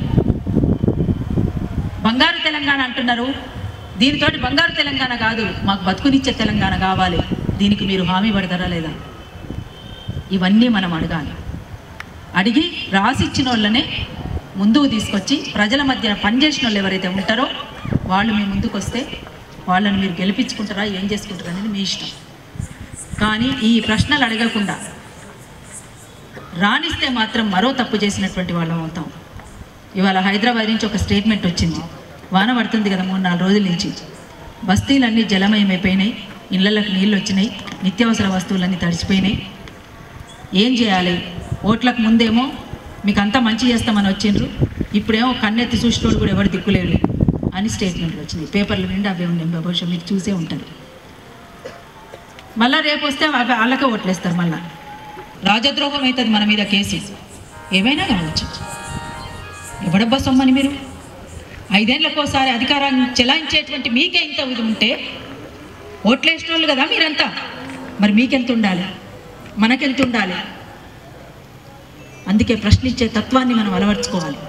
బంగారు తెలంగాణ అంటున్నారు దీనితోటి బంగారు తెలంగాణ కాదు మాకు బతుకునిచ్చే తెలంగాణ కావాలి దీనికి మీరు హామీ పడతారా లేదా ఇవన్నీ మనం అడగాలి అడిగి రాసిచ్చిన వాళ్ళనే ముందుకు తీసుకొచ్చి ప్రజల మధ్య పనిచేసిన వాళ్ళు ఎవరైతే ఉంటారో వాళ్ళు మీ ముందుకు వస్తే వాళ్ళని మీరు గెలిపించుకుంటారా ఏం చేసుకుంటారా అనేది మీ ఇష్టం కానీ ఈ ప్రశ్నలు అడగకుండా రాణిస్తే మాత్రం మరో తప్పు చేసినటువంటి వాళ్ళం అవుతాం ఇవాళ హైదరాబాద్ నుంచి ఒక స్టేట్మెంట్ వచ్చింది వాన పడుతుంది కదా మూడు నాలుగు రోజుల నుంచి బస్తీలన్నీ జలమయమైపోయినాయి ఇళ్ళలకు నీళ్ళు వచ్చినాయి నిత్యావసర వస్తువులన్నీ తడిచిపోయినాయి ఏం చేయాలి ఓట్లకు ముందేమో మీకు అంతా మంచి చేస్తామని వచ్చిండ్రు ఇప్పుడేమో కన్నెత్తి చూసినోడు కూడా ఎవరు దిక్కులేడు అని స్టేట్మెంట్లు వచ్చినాయి పేపర్ల నిండా అవే ఉన్నాయి బహుశా మీరు చూసే ఉంటారు మళ్ళీ రేపు వస్తే అవి వాళ్ళకే ఓట్లేస్తారు మళ్ళా రాజద్రోహం అవుతుంది మన మీద కేసు ఏమైనా కావచ్చు ఎవడబ్బా సొమ్మని మీరు ఐదేళ్లకోసారి అధికారాన్ని చెలాయించేటువంటి మీకే ఇంత ఇది ఉంటే ఓట్లేసిన వాళ్ళు కదా మీరంతా మరి మీకెంత ఉండాలి మనకెంత ఉండాలి అందుకే ప్రశ్నించే తత్వాన్ని మనం అలవర్చుకోవాలి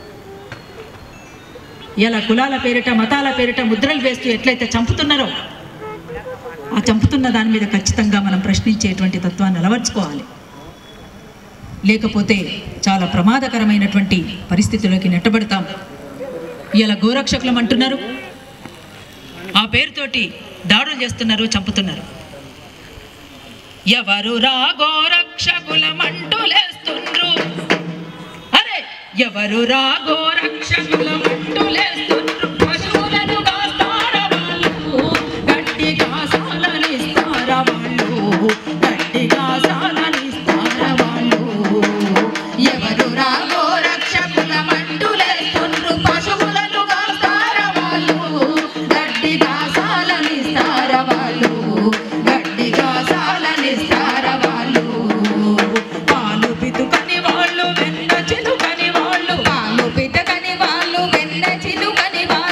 ఇలా కులాల పేరిట మతాల పేరిట ముద్రలు వేస్తూ ఎట్లయితే చంపుతున్నారో ఆ చంపుతున్న దాని మీద ఖచ్చితంగా మనం ప్రశ్నించేటువంటి తత్వాన్ని అలవర్చుకోవాలి లేకపోతే చాలా ప్రమాదకరమైనటువంటి పరిస్థితుల్లోకి నెట్టబడతాం ఇలా గోరక్షకులం అంటున్నారు ఆ పేరుతోటి దాడులు చేస్తున్నారు చంపుతున్నారు ఎవరు రా గోరక్షకులమంటూ లేస్తుండ్రు అరే ఎవరు రా గోరక్షకులమంటూ లేస్తుండ్రు పశువులను కాస్తారా వాళ్ళు గడ్డి కాసాలని ఇస్తారా వాళ్ళు గడ్డి కాసాలని ఇస్తారా వాళ్ళు ఎవరు రా గోరక్షకులమంటూ లేస్తుండ్రు పశువులను కాస్తారా వాళ్ళు గడ్డి కాసాలని ఇస్తారా వాళ్ళు గడ్డి కాసాలని ఇస్తారా వాళ్ళు పాలు పితుకని వాళ్ళు వెన్న చిలుకని వాళ్ళు పాలు పితకని వాళ్ళు వెన్న చిలుకని వాళ్ళు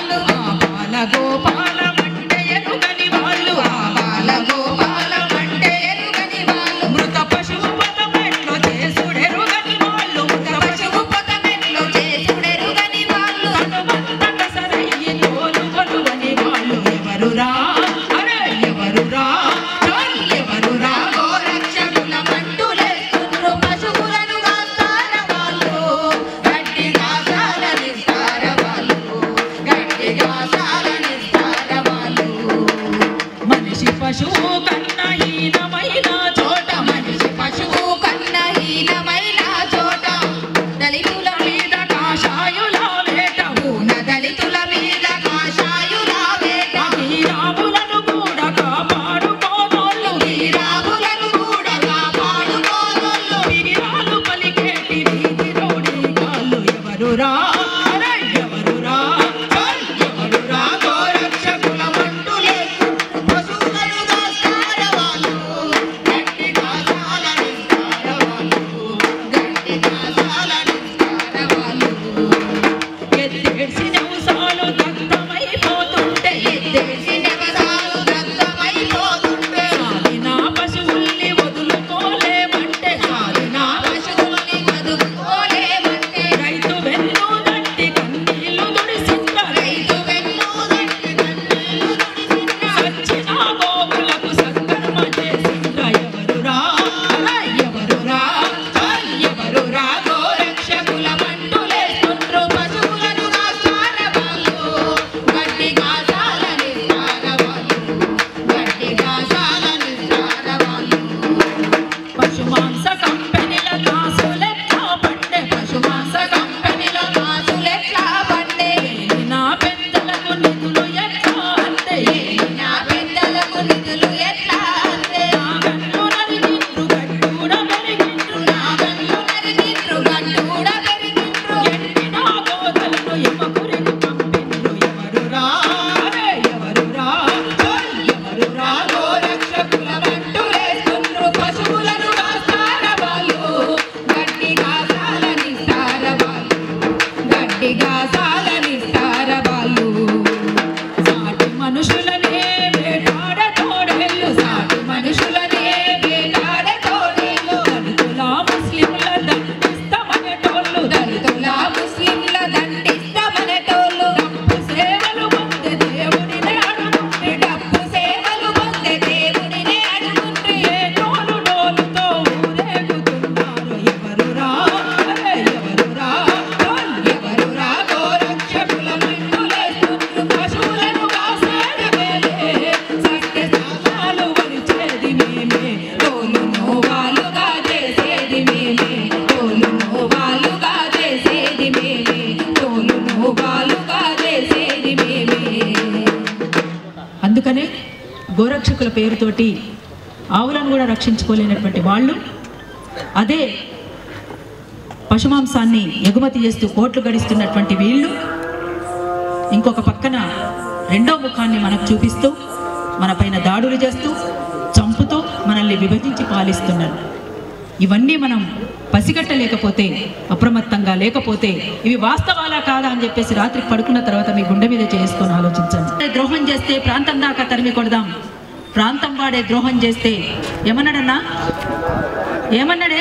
సంరక్షకుల పేరుతోటి ఆవులను కూడా రక్షించుకోలేనటువంటి వాళ్ళు అదే పశుమాంసాన్ని ఎగుమతి చేస్తూ కోట్లు గడిస్తున్నటువంటి వీళ్ళు ఇంకొక పక్కన రెండో ముఖాన్ని మనకు చూపిస్తూ మన పైన దాడులు చేస్తూ చంపుతూ మనల్ని విభజించి పాలిస్తున్నారు ఇవన్నీ మనం పసిగట్టలేకపోతే అప్రమత్తంగా లేకపోతే ఇవి వాస్తవాలా కాదా అని చెప్పేసి రాత్రి పడుకున్న తర్వాత మీ గుండె మీద చేసుకొని ఆలోచించండి ద్రోహం చేస్తే ప్రాంతం దాకా తరిమి కొడదాం ప్రాంతం వాడే ద్రోహం చేస్తే ఏమన్నాడన్నా ఏమన్నాడే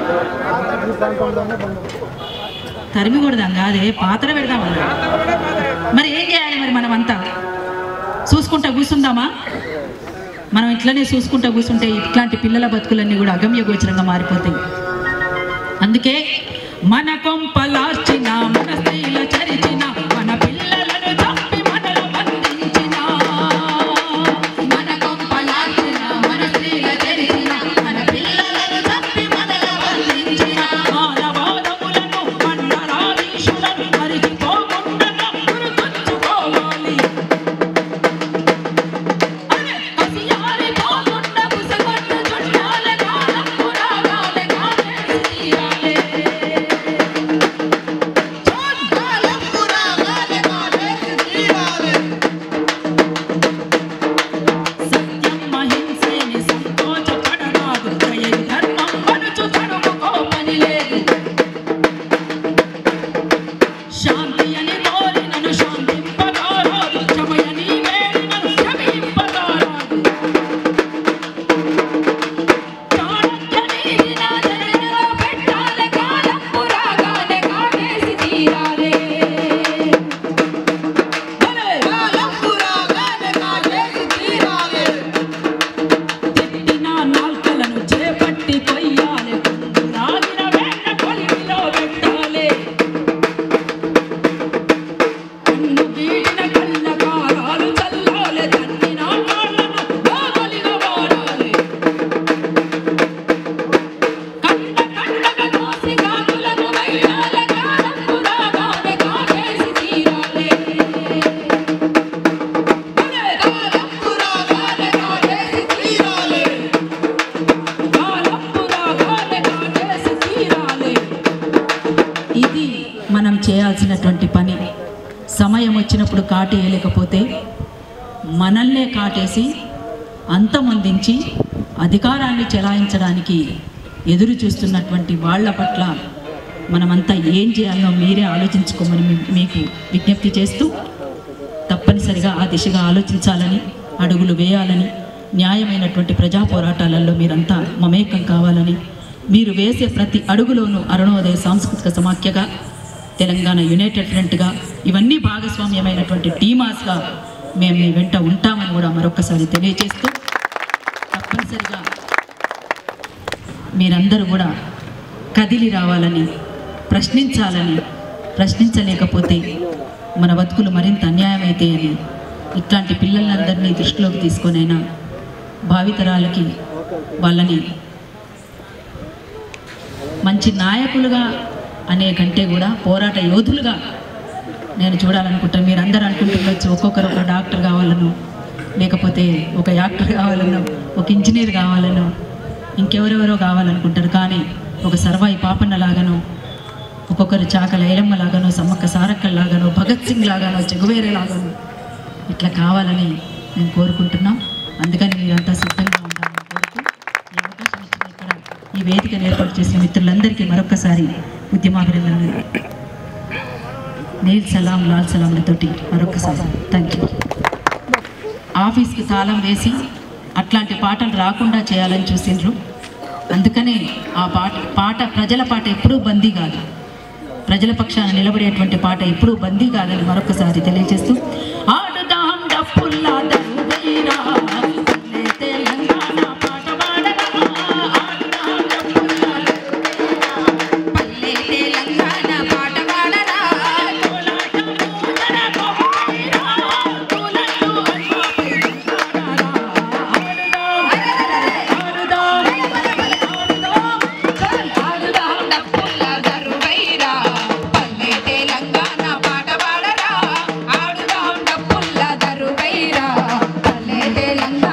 తరిమి కొడదాం కాదే పాత్ర పెడదాం అన్నాడు మరి ఏం చేయాలి మరి మనం అంతా చూసుకుంటా కూర్చుందామా మనం ఇట్లనే చూసుకుంటా కూర్చుంటే ఇట్లాంటి పిల్లల బతుకులన్నీ కూడా అగమ్య గోచరంగా మారిపోతాయి అందుకే మన కొంపలార్చిన మన స్త్రీల చరిచిన మన పిల్లలను చంపి మనలో బంధించిన మన కొంపలార్చిన మన స్త్రీల చరిచిన మన పిల్లలను చంపి మనలో బంధించిన మానవాదములను మండలాధీశులను మరిచిపోకుండా గుర్తుంచుకోవాలి కసియారి పోకుండా పుసగొట్టు చుట్టాల కాలం పురాగాలే కాలే తీరాలే సత్యం మహింసేని సంకోచపడరాదు దయయు ధర్మం పడుచు తడుముకో పని లేదు శాంతి అని కోరి నన్ను శాంతింపగారాదు క్షమయని వేడి నన్ను క్షమింపగారాదు చాణక్య నీతి నా జనలో పెట్టాలే కాలం పురాగానే కాగేసి తీరాలే కాలం పురాగానే కాగేసి తీరాలే తిట్టిన నాల్కలను చేపట్టి కొయ్యాలి రాగిన వెన్న కొలిమిలో పెట్టాలి కన్ను గీటిన కళ్ళకారాలు చల్లాలి తన్నిన వాళ్ళను బాగలిగా వాడాలి కండ కండగ కోసి కాకులను వెయ్యాలి కాలం పురాగానే కాగేసి తీరాలి కాలం పురాగానే కాగేసి తీరాలి కాలం పురాగానే కాగేసి తీరాలి ఇది మనం చేయాల్సినటువంటి పని సమయం వచ్చినప్పుడు కాటేయలేకపోతే మనల్నే కాటేసి అంతమొందించి అధికారాన్ని చెలాయించడానికి ఎదురు చూస్తున్నటువంటి వాళ్ళ పట్ల మనమంతా ఏం చేయాలో మీరే ఆలోచించుకోమని మీ- మీకు విజ్ఞప్తి చేస్తూ తప్పనిసరిగా ఆ దిశగా ఆలోచించాలని అడుగులు వేయాలని న్యాయమైనటువంటి ప్రజా పోరాటాలలో మీరంతా మమేకం కావాలని మీరు వేసే ప్రతి అడుగులోనూ అరుణోదయ సాంస్కృతిక సమాఖ్యగా తెలంగాణ యునైటెడ్ ఫ్రంట్గా ఇవన్నీ భాగస్వామ్యమైనటువంటి టీమాస్గా మేము మీ వెంట ఉంటామని కూడా మరొకసారి తెలియజేస్తూ తప్పనిసరిగా మీరందరూ కూడా కదిలి రావాలని ప్రశ్నించాలని ప్రశ్నించలేకపోతే మన బతుకులు మరింత అన్యాయం అవుతాయని ఇట్లాంటి పిల్లలందరినీ దృష్టిలోకి తీసుకొనైనా భావితరాలకి వాళ్ళని మంచి నాయకులుగా అనే కంటే కూడా పోరాట యోధులుగా నేను చూడాలనుకుంటాను మీరు అందరూ అనుకుంటుండొచ్చు ఒక్కొక్కరు ఒక డాక్టర్ కావాలను లేకపోతే ఒక యాక్టర్ కావాలనో ఒక ఇంజనీర్ కావాలనో ఇంకెవరెవరో కావాలనుకుంటారు కానీ ఒక సర్వాయి పాపన్న లాగానో ఒక్కొక్కరు చాకల ఐలమ్మ లాగానో సమ్మక్క సారక్క లాగానో భగత్ సింగ్ లాగానో చెగువేరే లాగానో ఇట్లా కావాలని మేము కోరుకుంటున్నాం అందుకని మీరంతా సిద్ధంగా ఉండాలని కోరుతూ ఈ అవకాశం ఇచ్చిన ఇక్కడ ఈ వేదికను ఏర్పాటు చేసిన మిత్రులందరికీ మరొకసారి ఉద్యమాభినందనలు నీల్ సలాం లాల్ సలాంలతోటి మరొకసారి థ్యాంక్ యూ ఆఫీస్కి తాళం వేసి అట్లాంటి పాటలు రాకుండా చేయాలని చూసిండ్రు అందుకనే ఆ పాట పాట ప్రజల పాట ఎప్పుడూ బందీ కాదు ప్రజల పక్షాన నిలబడేటువంటి పాట ఎప్పుడూ బందీ కాదని మరొకసారి తెలియజేస్తూ ఆడుదాం డప్పుల్లా దరువేరా, పల్లె తెలంగాణ పాట పాడరా, ఆడుదాం డప్పుల్లా పల్లె తెలంగాణ పాట పాడరా కోలాటం ఊదర కొమ్మేరా, కోలాటం అమ్మాపై దండారా, ఆడుదాం, ఆడుదాం, ఆడుదాం డప్పుల దరువైరా పల్లె తెలంగాణ పాట పాడరా ఆడుదాం డప్పుల దరువైరా పల్లె తెలంగాణ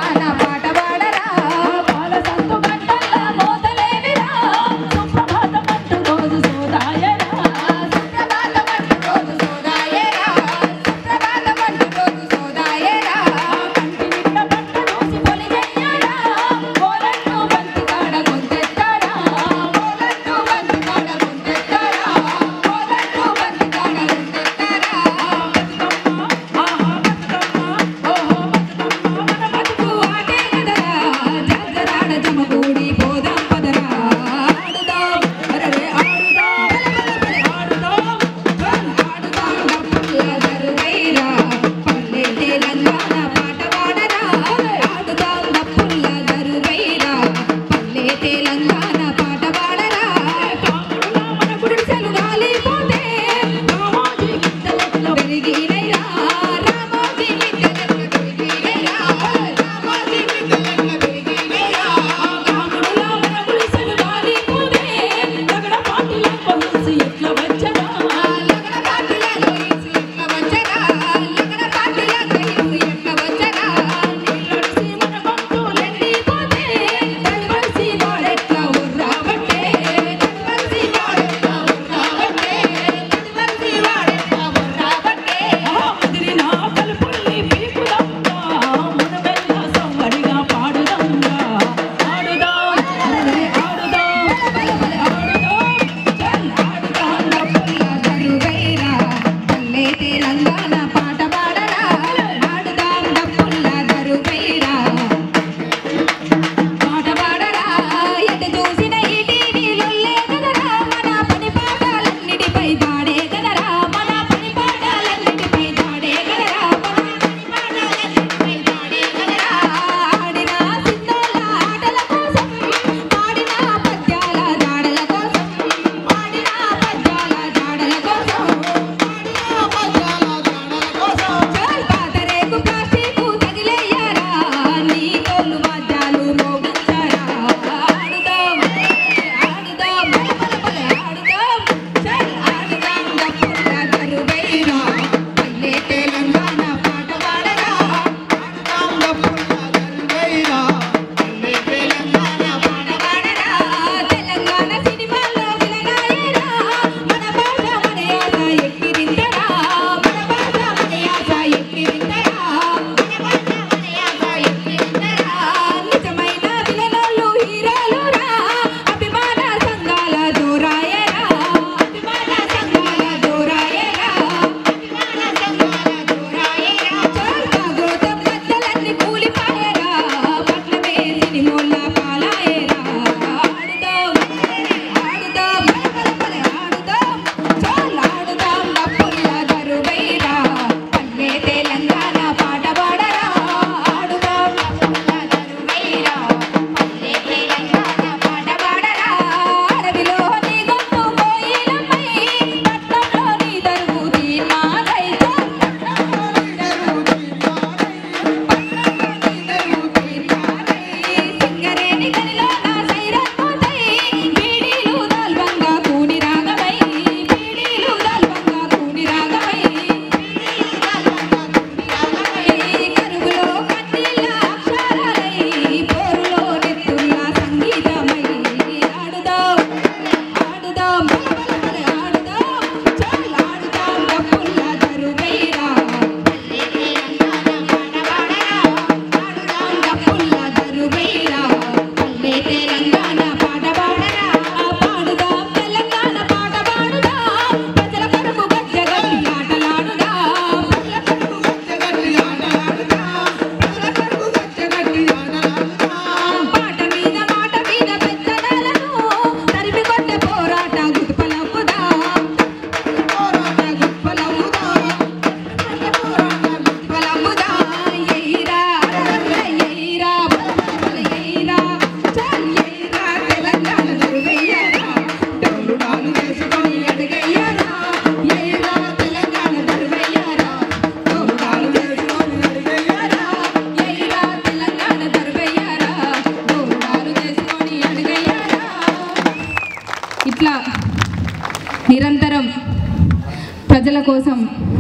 ఇట్లా నిరంతరం ప్రజల కోసం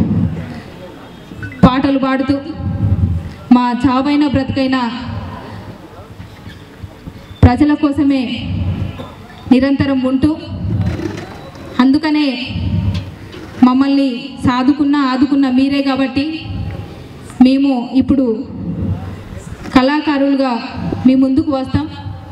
పాటలు పాడుతూ మా చావైన బ్రతుకైన ప్రజల కోసమే నిరంతరం ఉంటూ అందుకనే మమ్మల్ని సాదుకున్న ఆదుకున్న మీరే కాబట్టి మేము ఇప్పుడు కళాకారులుగా మీ ముందుకు వస్తాం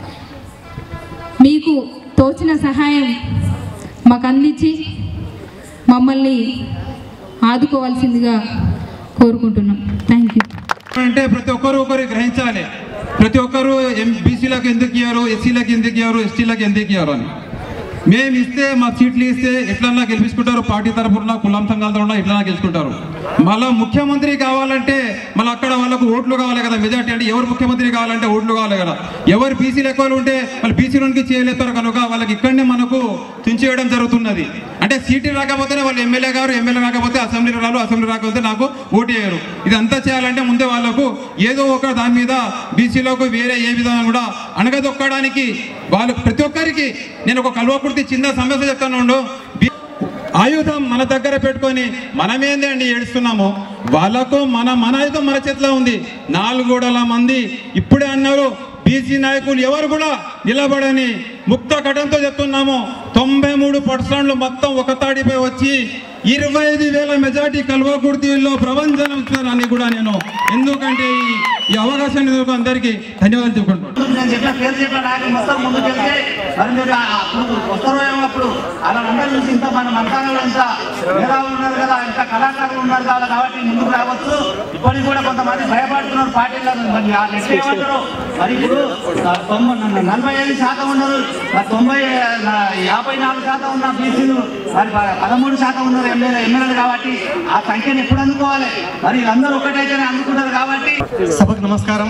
మీకు తోచిన సహాయం మాకు అందించి మమ్మల్ని ఆదుకోవాల్సిందిగా కోరుకుంటున్నాం థ్యాంక్ యూ అంటే ప్రతి ఒక్కరు ఒకరు గ్రహించాలి ప్రతి ఒక్కరు ఎం బీసీలకు ఎందుకు ఇయ్యారు ఎస్సీలకు ఎందుకు ఇయ్యారు ఎస్టీలకు ఎందుకు ఇయ్యారు అని మేము ఇస్తే మా సీట్లు ఇస్తే ఎట్లన్నా గెలిపించుకుంటారు పార్టీ తరఫున కులం సంఘాల తరఫున ఎట్లన్నా గెలుచుకుంటారు మళ్ళా ముఖ్యమంత్రి కావాలంటే మళ్ళీ అక్కడ వాళ్ళకు ఓట్లు కావాలి కదా మెజార్టీ అంటే ఎవరు ముఖ్యమంత్రి కావాలంటే ఓట్లు కావాలి కదా ఎవరు బీసీలు ఎక్కువ ఉంటే వాళ్ళు బీసీలోనికి చేయలేస్తారు కనుక వాళ్ళకి ఇక్కడనే మనకు తుంచేయడం జరుగుతున్నది అంటే సీటు రాకపోతేనే వాళ్ళు ఎమ్మెల్యే గారు ఎమ్మెల్యే రాకపోతే అసెంబ్లీ రాలు అసెంబ్లీ రాకపోతే నాకు ఓటు వేయరు ఇదంతా చేయాలంటే ముందే వాళ్ళకు ఏదో ఒక దాని మీద బీసీలకు వేరే ఏ విధంగా కూడా అణగదొక్కడానికి వాళ్ళు ప్రతి ఒక్కరికి నేను ఒక కల్వకుర్తి చిన్న సమస్య చెప్తాను ఉండు. బీ- ఆయుధం మన దగ్గర పెట్టుకొని మనమేంది అండి ఏడుస్తున్నాము వాళ్ళకు మన మన ఆయుధం మన చేతిలో ఉంది నాలుగు గోడల మంది ఇప్పుడే అన్నారు బీసీ నాయకులు ఎవరు కూడా నిలబడని ముక్త కటంతో చెప్తున్నాము తొంభై మూడు పర్సెంట్లు మొత్తం ఒక తాడిపై వచ్చి ఇరవై ఐదు వేల మెజార్టీ కల్వకుర్తిలో ప్రపంచం అని కూడా నేను ఎందుకంటే ఈ- ఈ అవకాశాన్ని ఇచ్చినందుకు అందరికీ ధన్యవాదాలు చెప్పుకుంటున్నాను నేను చెప్పిన పేరు చెప్పిన నాయకులు మొత్తం ముందుకు వెళ్తే మరి మీరు ఆ- అప్పుడు వస్తారో ఏమో అప్పుడు అలా అందరూ చూసి ఇంత మన మంత్రాలలో ఇంత మేధావులు ఉన్నారు కదా ఇంత కళాకారులు ఉన్నారు కదా కాబట్టి ముందుకు రావచ్చు ఇప్పటికి కూడా కొంతమంది భయపడుతున్నారు పార్టీలో మరి ఆ లెక్క ఏమంటారు మరి ఇప్పుడు ఆ తొంభై నలభై ఐదు శాతం ఉన్నారు మరి తొంభై ఆ, యాభై నాలుగు శాతం ఉన్న బీసీలు మరి ప- పదమూడు శాతం ఉన్నారు ఎమ్మెల్యే ఎమ్మెల్యేలు కాబట్టి ఆ సంఖ్యను ఎప్పుడు అందుకోవాలి మరి అందరూ ఒకటైతేనే అందుకుంటారు కాబట్టి సభకు నమస్కారం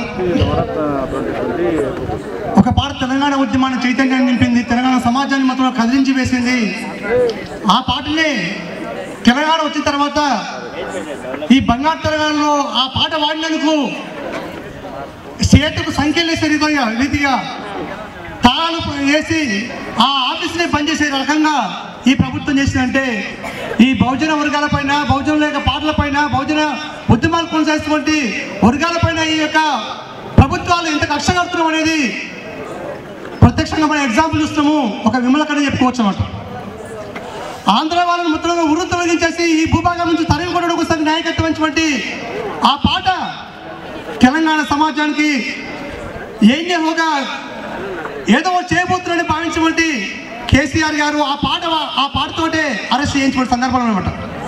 ఒక పాట తెలంగాణ ఉద్యమాన్ని చైతన్యాన్ని నింపింది తెలంగాణ సమాజాన్ని మొత్తం కదిలించి వేసింది ఆ పాటనే తెలంగాణ వచ్చిన తర్వాత ఈ బంగారు తెలంగాణలో ఆ పాట వాడినందుకు చేతుకు సంఖ్యలేసే రీతిగా రీతిగా తాళాలు వేసి ఆ ఆఫీస్ని పనిచేసే రకంగా ఈ ప్రభుత్వం చేసిందంటే ఈ బహుజన వర్గాలపైన బహుజనుల యొక్క పాటలపైన బహుజన ఉద్యమాలు కొనసాగిస్తున్నటువంటి వర్గాలపైన ఈ యొక్క ప్రభుత్వాలు ఎంత కక్ష కడుతున్నాం అనేది ప్రత్యక్షంగా మనం ఎగ్జాంపుల్ చూస్తున్నాము ఒక విమలకనే చెప్పుకోవచ్చు అన్నమాట ఆంధ్ర వాళ్ళని మొత్తంగా ఉర్రు తొలగించేసి ఈ భూభాగం నుంచి తరిమి కొట్టడం కోసం నాయకత్వం వహించినటువంటి ఆ పాట తెలంగాణ సమాజానికి ఏం ఒక ఏదో ఒకటి చేయబోతున్నాడని భావించబట్టి కేసీఆర్ గారు ఆ పాట ఆ పాటతోటే అరెస్ట్ చేయించిన సందర్భాలు అనమాట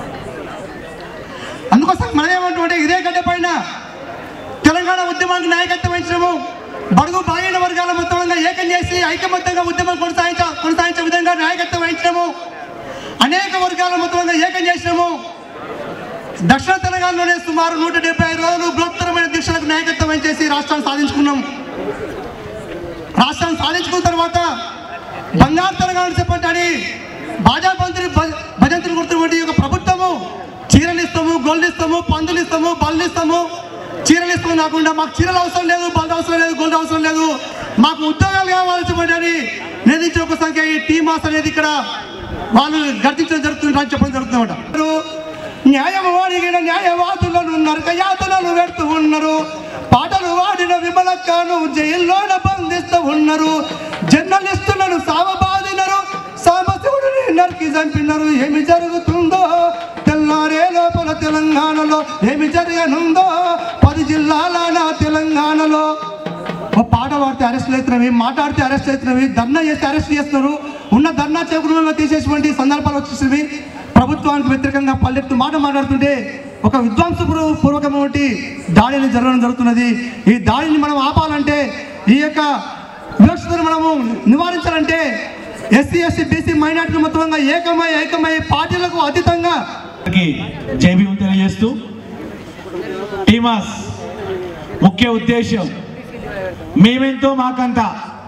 అందుకోసం మనం ఏమంటామంటే ఇదే గడ్డ పైన తెలంగాణ ఉద్యమానికి నాయకత్వం వహించడము బడుగు బలహీన వర్గాల మొత్తంగా ఏకం చేసి ఐకమత్యంగా ఉద్యమం కొనసాగించ కొనసాగించే విధంగా నాయకత్వం వహించడము అనేక వర్గాల మొత్తంగా ఏకం చేసినాము దక్షిణ తెలంగాణలోనే సుమారు నూట డెబ్బై ఐదు రోజులు బృహత్తరమైన దీక్షలకు నాయకత్వం వహించేసి రాష్ట్రాన్ని సాధించుకున్నాం రాష్ట్రాన్ని సాధించుకున్న తర్వాత బంగారు తెలంగాణ చెప్పండి భాజాపంతులు భజంతులు గుర్తున్నటువంటి ఒక ప్రభుత్వము చీరలు ఇస్తాము గోల్డ్ ఇస్తాము పందులు ఇస్తాము బళ్ళు ఇస్తాము చీరలు ఇస్తాము కాకుండా మాకు చీరలు అవసరం లేదు బళ్ళు అవసరం లేదు గోల్డ్ అవసరం లేదు మాకు ఉద్యోగాలు కావాల్సి చెప్పండి నిధించిన ఒక సంఖ్య ఈ టీమాస్ అనేది ఇక్కడ వాళ్ళు గర్తించడం జరుగుతుంది అని చెప్పడం జరుగుతుందన్నమాట న్యాయం వాడిగిన న్యాయవాదులను నరకయాతనలు పెడుతూ ఉన్నారు పాటలు వాడిన విమలక్కను జైల్లోన బంధిస్తూ ఉన్నారు జర్నలిస్టులను సావబాదినరు సాంబశివుడిని నరికి చంపినారు ఏమి జరుగుతుందో తెల్లారే లోపల తెలంగాణలో ఏమి జరగనుందో పది జిల్లాల నా తెలంగాణలో ఓ పాట పాడితే అరెస్ట్ చేస్తున్నవి మాట్లాడితే అరెస్ట్ చేస్తున్నవి ధర్నా చేస్తే అరెస్ట్ చేస్తున్నారు ఉన్న ధర్నా చేకూరులో తీసేటువంటి సందర్భాలు వచ్చేసినవి ప్రభుత్వానికి వ్యతిరేకంగా పల్లెత్తు మాట మాట్లాడుతుంటే ఒక విధ్వంస పూర్వకమైనటువంటి దాడిని జరగడం జరుగుతున్నది ఈ దాడిని మనం ఆపాలంటే ఈ యొక్క వివక్షతను మనము నివారించాలంటే ఎస్సీ ఎస్సీ బీసీ మైనార్టీ మొత్తంగా ఏకమై ఏకమై పార్టీలకు అతీతంగా జైబీం తెలియజేస్తూ టీమాస్ ముఖ్య ఉద్దేశం మేమెంతో మాకంత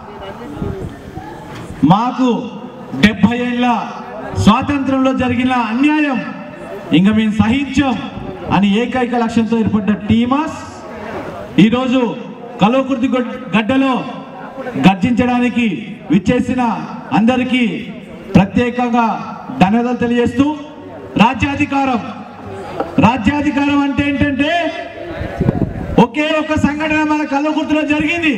మాకు డెబ్బై ఏళ్ళ స్వాతంత్రంలో జరిగిన అన్యాయం ఇంకా మేము సహించాం అని ఏకైక లక్ష్యంతో ఏర్పడ్డ టీమాస్ ఈరోజు కలవకుర్తి గడ్డలో గర్జించడానికి విచ్చేసిన అందరికీ ప్రత్యేకంగా ధన్యవాదాలు తెలియజేస్తూ రాజ్యాధికారం రాజ్యాధికారం అంటే ఏంటంటే ఒకే ఒక్క సంఘటన మన కల్లకుర్తిలో జరిగింది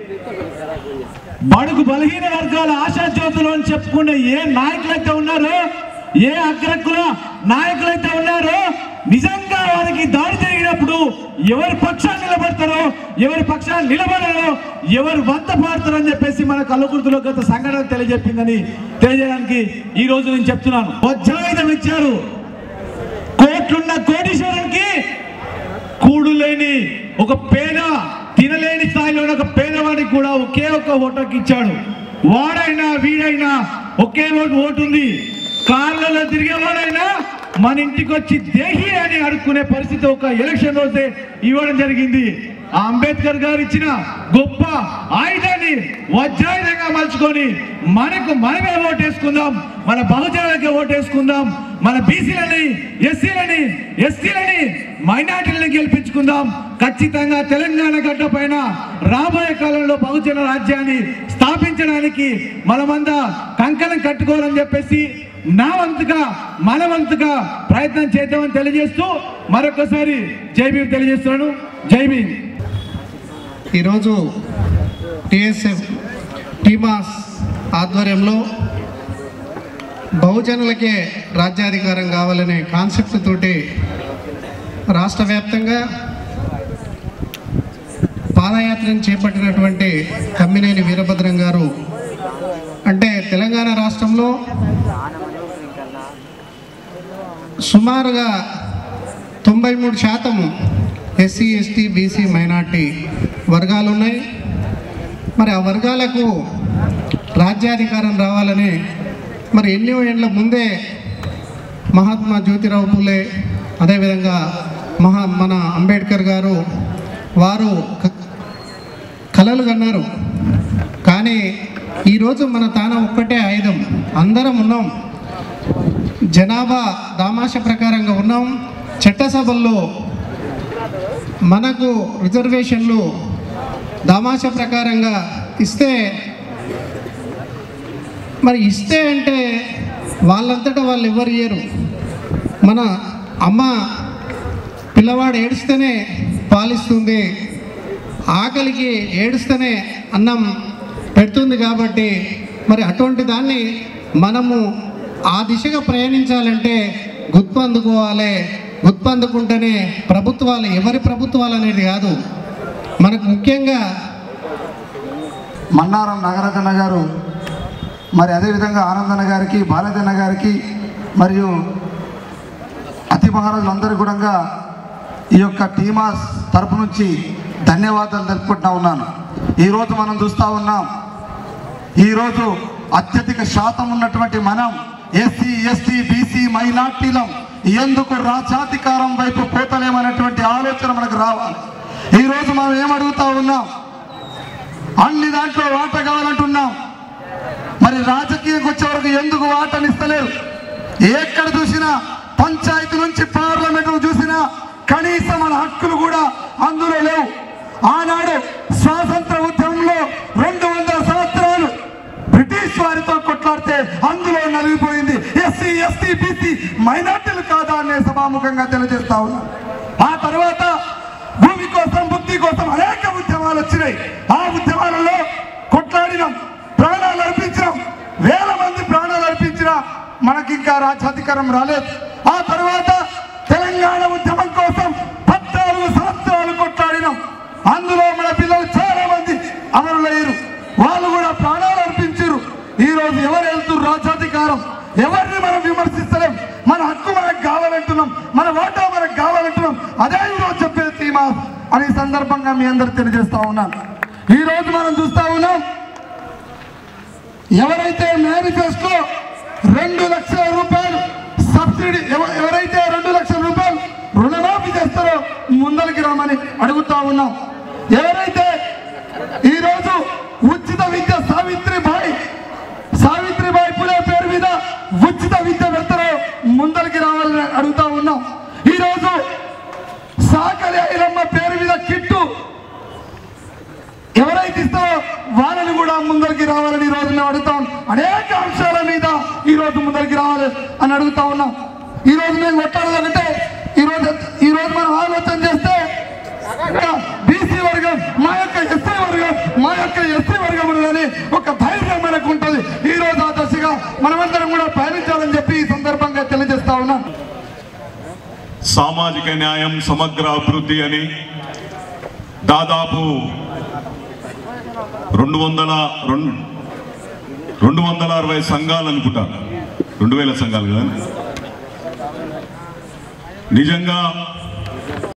బడుగు బలహీన వర్గాల ఆశాజ్యోతులు అని చెప్పుకునే ఏ నాయకులైతే ఉన్నారో ఏ అగ్రకుల నాయకులైతే ఉన్నారో నిజంగా వారికి దాడి జరిగినప్పుడు ఎవరి పక్షాన్ని నిలబడతారో ఎవరి పక్షాన్ని నిలబడరో ఎవరు వంత పాడతారో అని చెప్పేసి మన కల్లకుర్తిలో గత సంఘటన తెలియజెప్పిందని తెలియజేయడానికి ఈ రోజు నేను చెప్తున్నాను వజ్రాయుధం ఇచ్చారు కోట్లున్న కోటీశ్వరునికి కూడు లేని ఒక పేద తినలేని స్థాయిలో ఉన్న ఒక పేదవాడికి కూడా ఒకే ఒక్క ఓటుకి ఇచ్చాడు వాడైనా వీడైనా ఒకే ఓటు ఓటు ఉంది కార్లలో తిరిగేవాడైనా మన ఇంటికి వచ్చి దేహి అని అడుక్కునే పరిస్థితి ఒక ఎలక్షన్ రోజే ఇవ్వడం జరిగింది ఆ అంబేద్కర్ గారు ఇచ్చిన గొప్ప ఆయుధాన్ని వజ్రాయుధంగా మలుచుకొని మనకు మనమే ఓటేసుకుందాం మన బహుజనులకి ఓటేసుకుందాం మన బీసీలని ఎస్సీలని ఎస్టీలని మైనార్టీలను గెలిపించుకుందాం ఖచ్చితంగా తెలంగాణ గడ్డ పైన రాబోయే కాలంలో బహుజన రాజ్యాన్ని స్థాపించడానికి మనమంతా కంకణం కట్టుకోవాలని చెప్పేసి నా వంతుగా మన వంతుగా ప్రయత్నం చేద్దామని తెలియజేస్తూ మరొకసారి జై భీమ్ తెలియజేస్తున్నాను జై భీమ్ ఈరోజు టిఎస్ఎఫ్ టీమాస్ ఆధ్వర్యంలో బహుజనులకే రాజ్యాధికారం కావాలనే కాన్సెప్ట్ తోటి రాష్ట్ర వ్యాప్తంగా పాదయాత్రను చేపట్టినటువంటి కమ్మినేని వీరభద్రం గారు అంటే తెలంగాణ రాష్ట్రంలో సుమారుగా తొంభై మూడు శాతం ఎస్సీ ఎస్టీ బీసీ మైనార్టీ వర్గాలు ఉన్నాయి మరి ఆ వర్గాలకు రాజ్యాధికారం రావాలని మరి ఎన్నో ఏళ్ళ ముందే మహాత్మా జ్యోతిరావు పూలే అదేవిధంగా మహా మన అంబేద్కర్ గారు వారు క- కలలు కన్నారు కానీ ఈరోజు మన తాన ఒక్కటే ఆయుధం అందరం ఉన్నాం జనాభా దామాష ప్రకారంగా ఉన్నాం చట్టసభల్లో మనకు రిజర్వేషన్లు దామాష ప్రకారంగా ఇస్తే మరి ఇస్తే అంటే వాళ్ళంతటా వాళ్ళు ఎవరు ఇయ్యరు మన అమ్మ పిల్లవాడు ఏడుస్తేనే పాలిస్తుంది ఆకలికి ఏడుస్తేనే అన్నం పెడుతుంది కాబట్టి మరి అటువంటి దాన్ని మనము ఆ దిశగా ప్రయాణించాలంటే గుర్తు అందుకోవాలి గుర్తు అందుకుంటేనే ప్రభుత్వాలు ఎవరి ప్రభుత్వాలు అనేది కాదు మనకు ముఖ్యంగా మన్నారం నాగరాజన్న గారు మరి అదేవిధంగా ఆనందన్న గారికి బాలజన్న గారికి మరియు అతి మహారాజులందరూ కూడా ఈ యొక్క టీమాస్ తరపు నుంచి ధన్యవాదాలు తెలుపుకుంటా ఉన్నాను ఈరోజు మనం చూస్తూ ఉన్నాం ఈరోజు అత్యధిక శాతం ఉన్నటువంటి మనం ఎస్సీ ఎస్టీ బీసీ మైనార్టీలం ఎందుకు రాజాధికారం వైపు పోతలేమనేటువంటి ఆలోచన మనకు రావాలి ఈరోజు మనం ఏమడుగుతా ఉన్నాం అన్ని దాంట్లో వాట కావాలంటున్నాం మరి రాజకీయంకి వచ్చే వరకు ఎందుకు వాటనిస్తలేరు ఎక్కడ చూసినా పంచాయతీ నుంచి పార్లమెంట్ చూసినా కనీసం మన హక్కులు కూడా అందులో లేవు ఆనాడు స్వాతంత్ర ఉద్యమంలో రెండు వందల సంవత్సరాలు బ్రిటిష్ వారితో కొట్లాడితే అందులో నలిగిపోయింది ఎస్సీ ఎస్టీ బీసీ మైనార్టీలు కాదా అనే సభాముఖంగా తెలియజేస్తా ఉన్నా ఆ తర్వాత భూమి కోసం బుద్ధి కోసం అనేక ఉద్యమాలు వచ్చినాయి ఆ ఉద్యమాలలో కొట్లాడినాం ప్రాణాలు అర్పించినాం వేల మంది ప్రాణాలు అర్పించినా మనకి ఇంకా రాజ్యాధికారం రాలేదు ఆ తర్వాత తెలంగాణ ఉద్యమం కోసం పద్నాలుగు సంవత్సరాలు కొట్లాడినాం అందులో మన పిల్లలు చాలా మంది అమరులయ్యారు వాళ్ళు కూడా ప్రాణాలు అర్పించారు ఈ రోజు ఎవరు వెళ్తున్నారు రాజ్యాధికారం ఎవరిని మనం విమర్శిస్తలేం మన హక్కు మనకు కావాలంటున్నాం మన ఓటా మనకు కావాలంటున్నాం అదే ఈరోజు చెప్పేది తీమా అని ఈ సందర్భంగా మీ అందరు తెలియజేస్తా ఉన్నాను ఈ రోజు మనం చూస్తా ఉన్నాం ఎవరైతే మేనిఫెస్టో రెండు లక్షల రూపాయలు సబ్సిడీ ఎవ- ఎవరైతే రెండు లక్షల రూపాయలు రుణమాఫీ చేస్తారో ముందరికి రామని అడుగుతా ఉన్నాం ఎవరైతే ఈరోజు ఉచిత విద్య సావిత్రిబాయి సావిత్రిబాయి పులే పేరు మీద ఉచిత విద్య పెడతారో ముందరికి రావాలని అడుగుతా ఉన్నాం ఈరోజు సాకలి ఐలమ్మ పేరు మీద కిట్టు ఎవరైతే ఇస్తారో వాళ్ళని కూడా ముందరికి రావాలని ఈ రోజు మేము అడుగుతాం అనేక అంశాల మీద ఈ రోజు ముందరికి రావాలి అని అడుగుతా ఉన్నాం ఈ రోజు మేము కొట్టాలంటే ఈ రోజు ఈ రోజు మనం ఆలోచన చేస్తే బీసీ వర్గం మా యొక్క ఎస్సీ వర్గం మా యొక్క ఎస్సీ వర్గం ఉన్నదని ఒక ధైర్యం మనకు ఉంటుంది ఈ రోజు ఆ దశగా మనమందరం కూడా పయనించాలని చెప్పి ఈ సందర్భంగా తెలియజేస్తా ఉన్నాం సామాజిక న్యాయం సమగ్ర అభివృద్ధి అని దాదాపు రెండు వందల రెండు రెండు వందల అరవై సంఘాలు అనుకుంటా రెండు వేల సంఘాలు కదా నిజంగా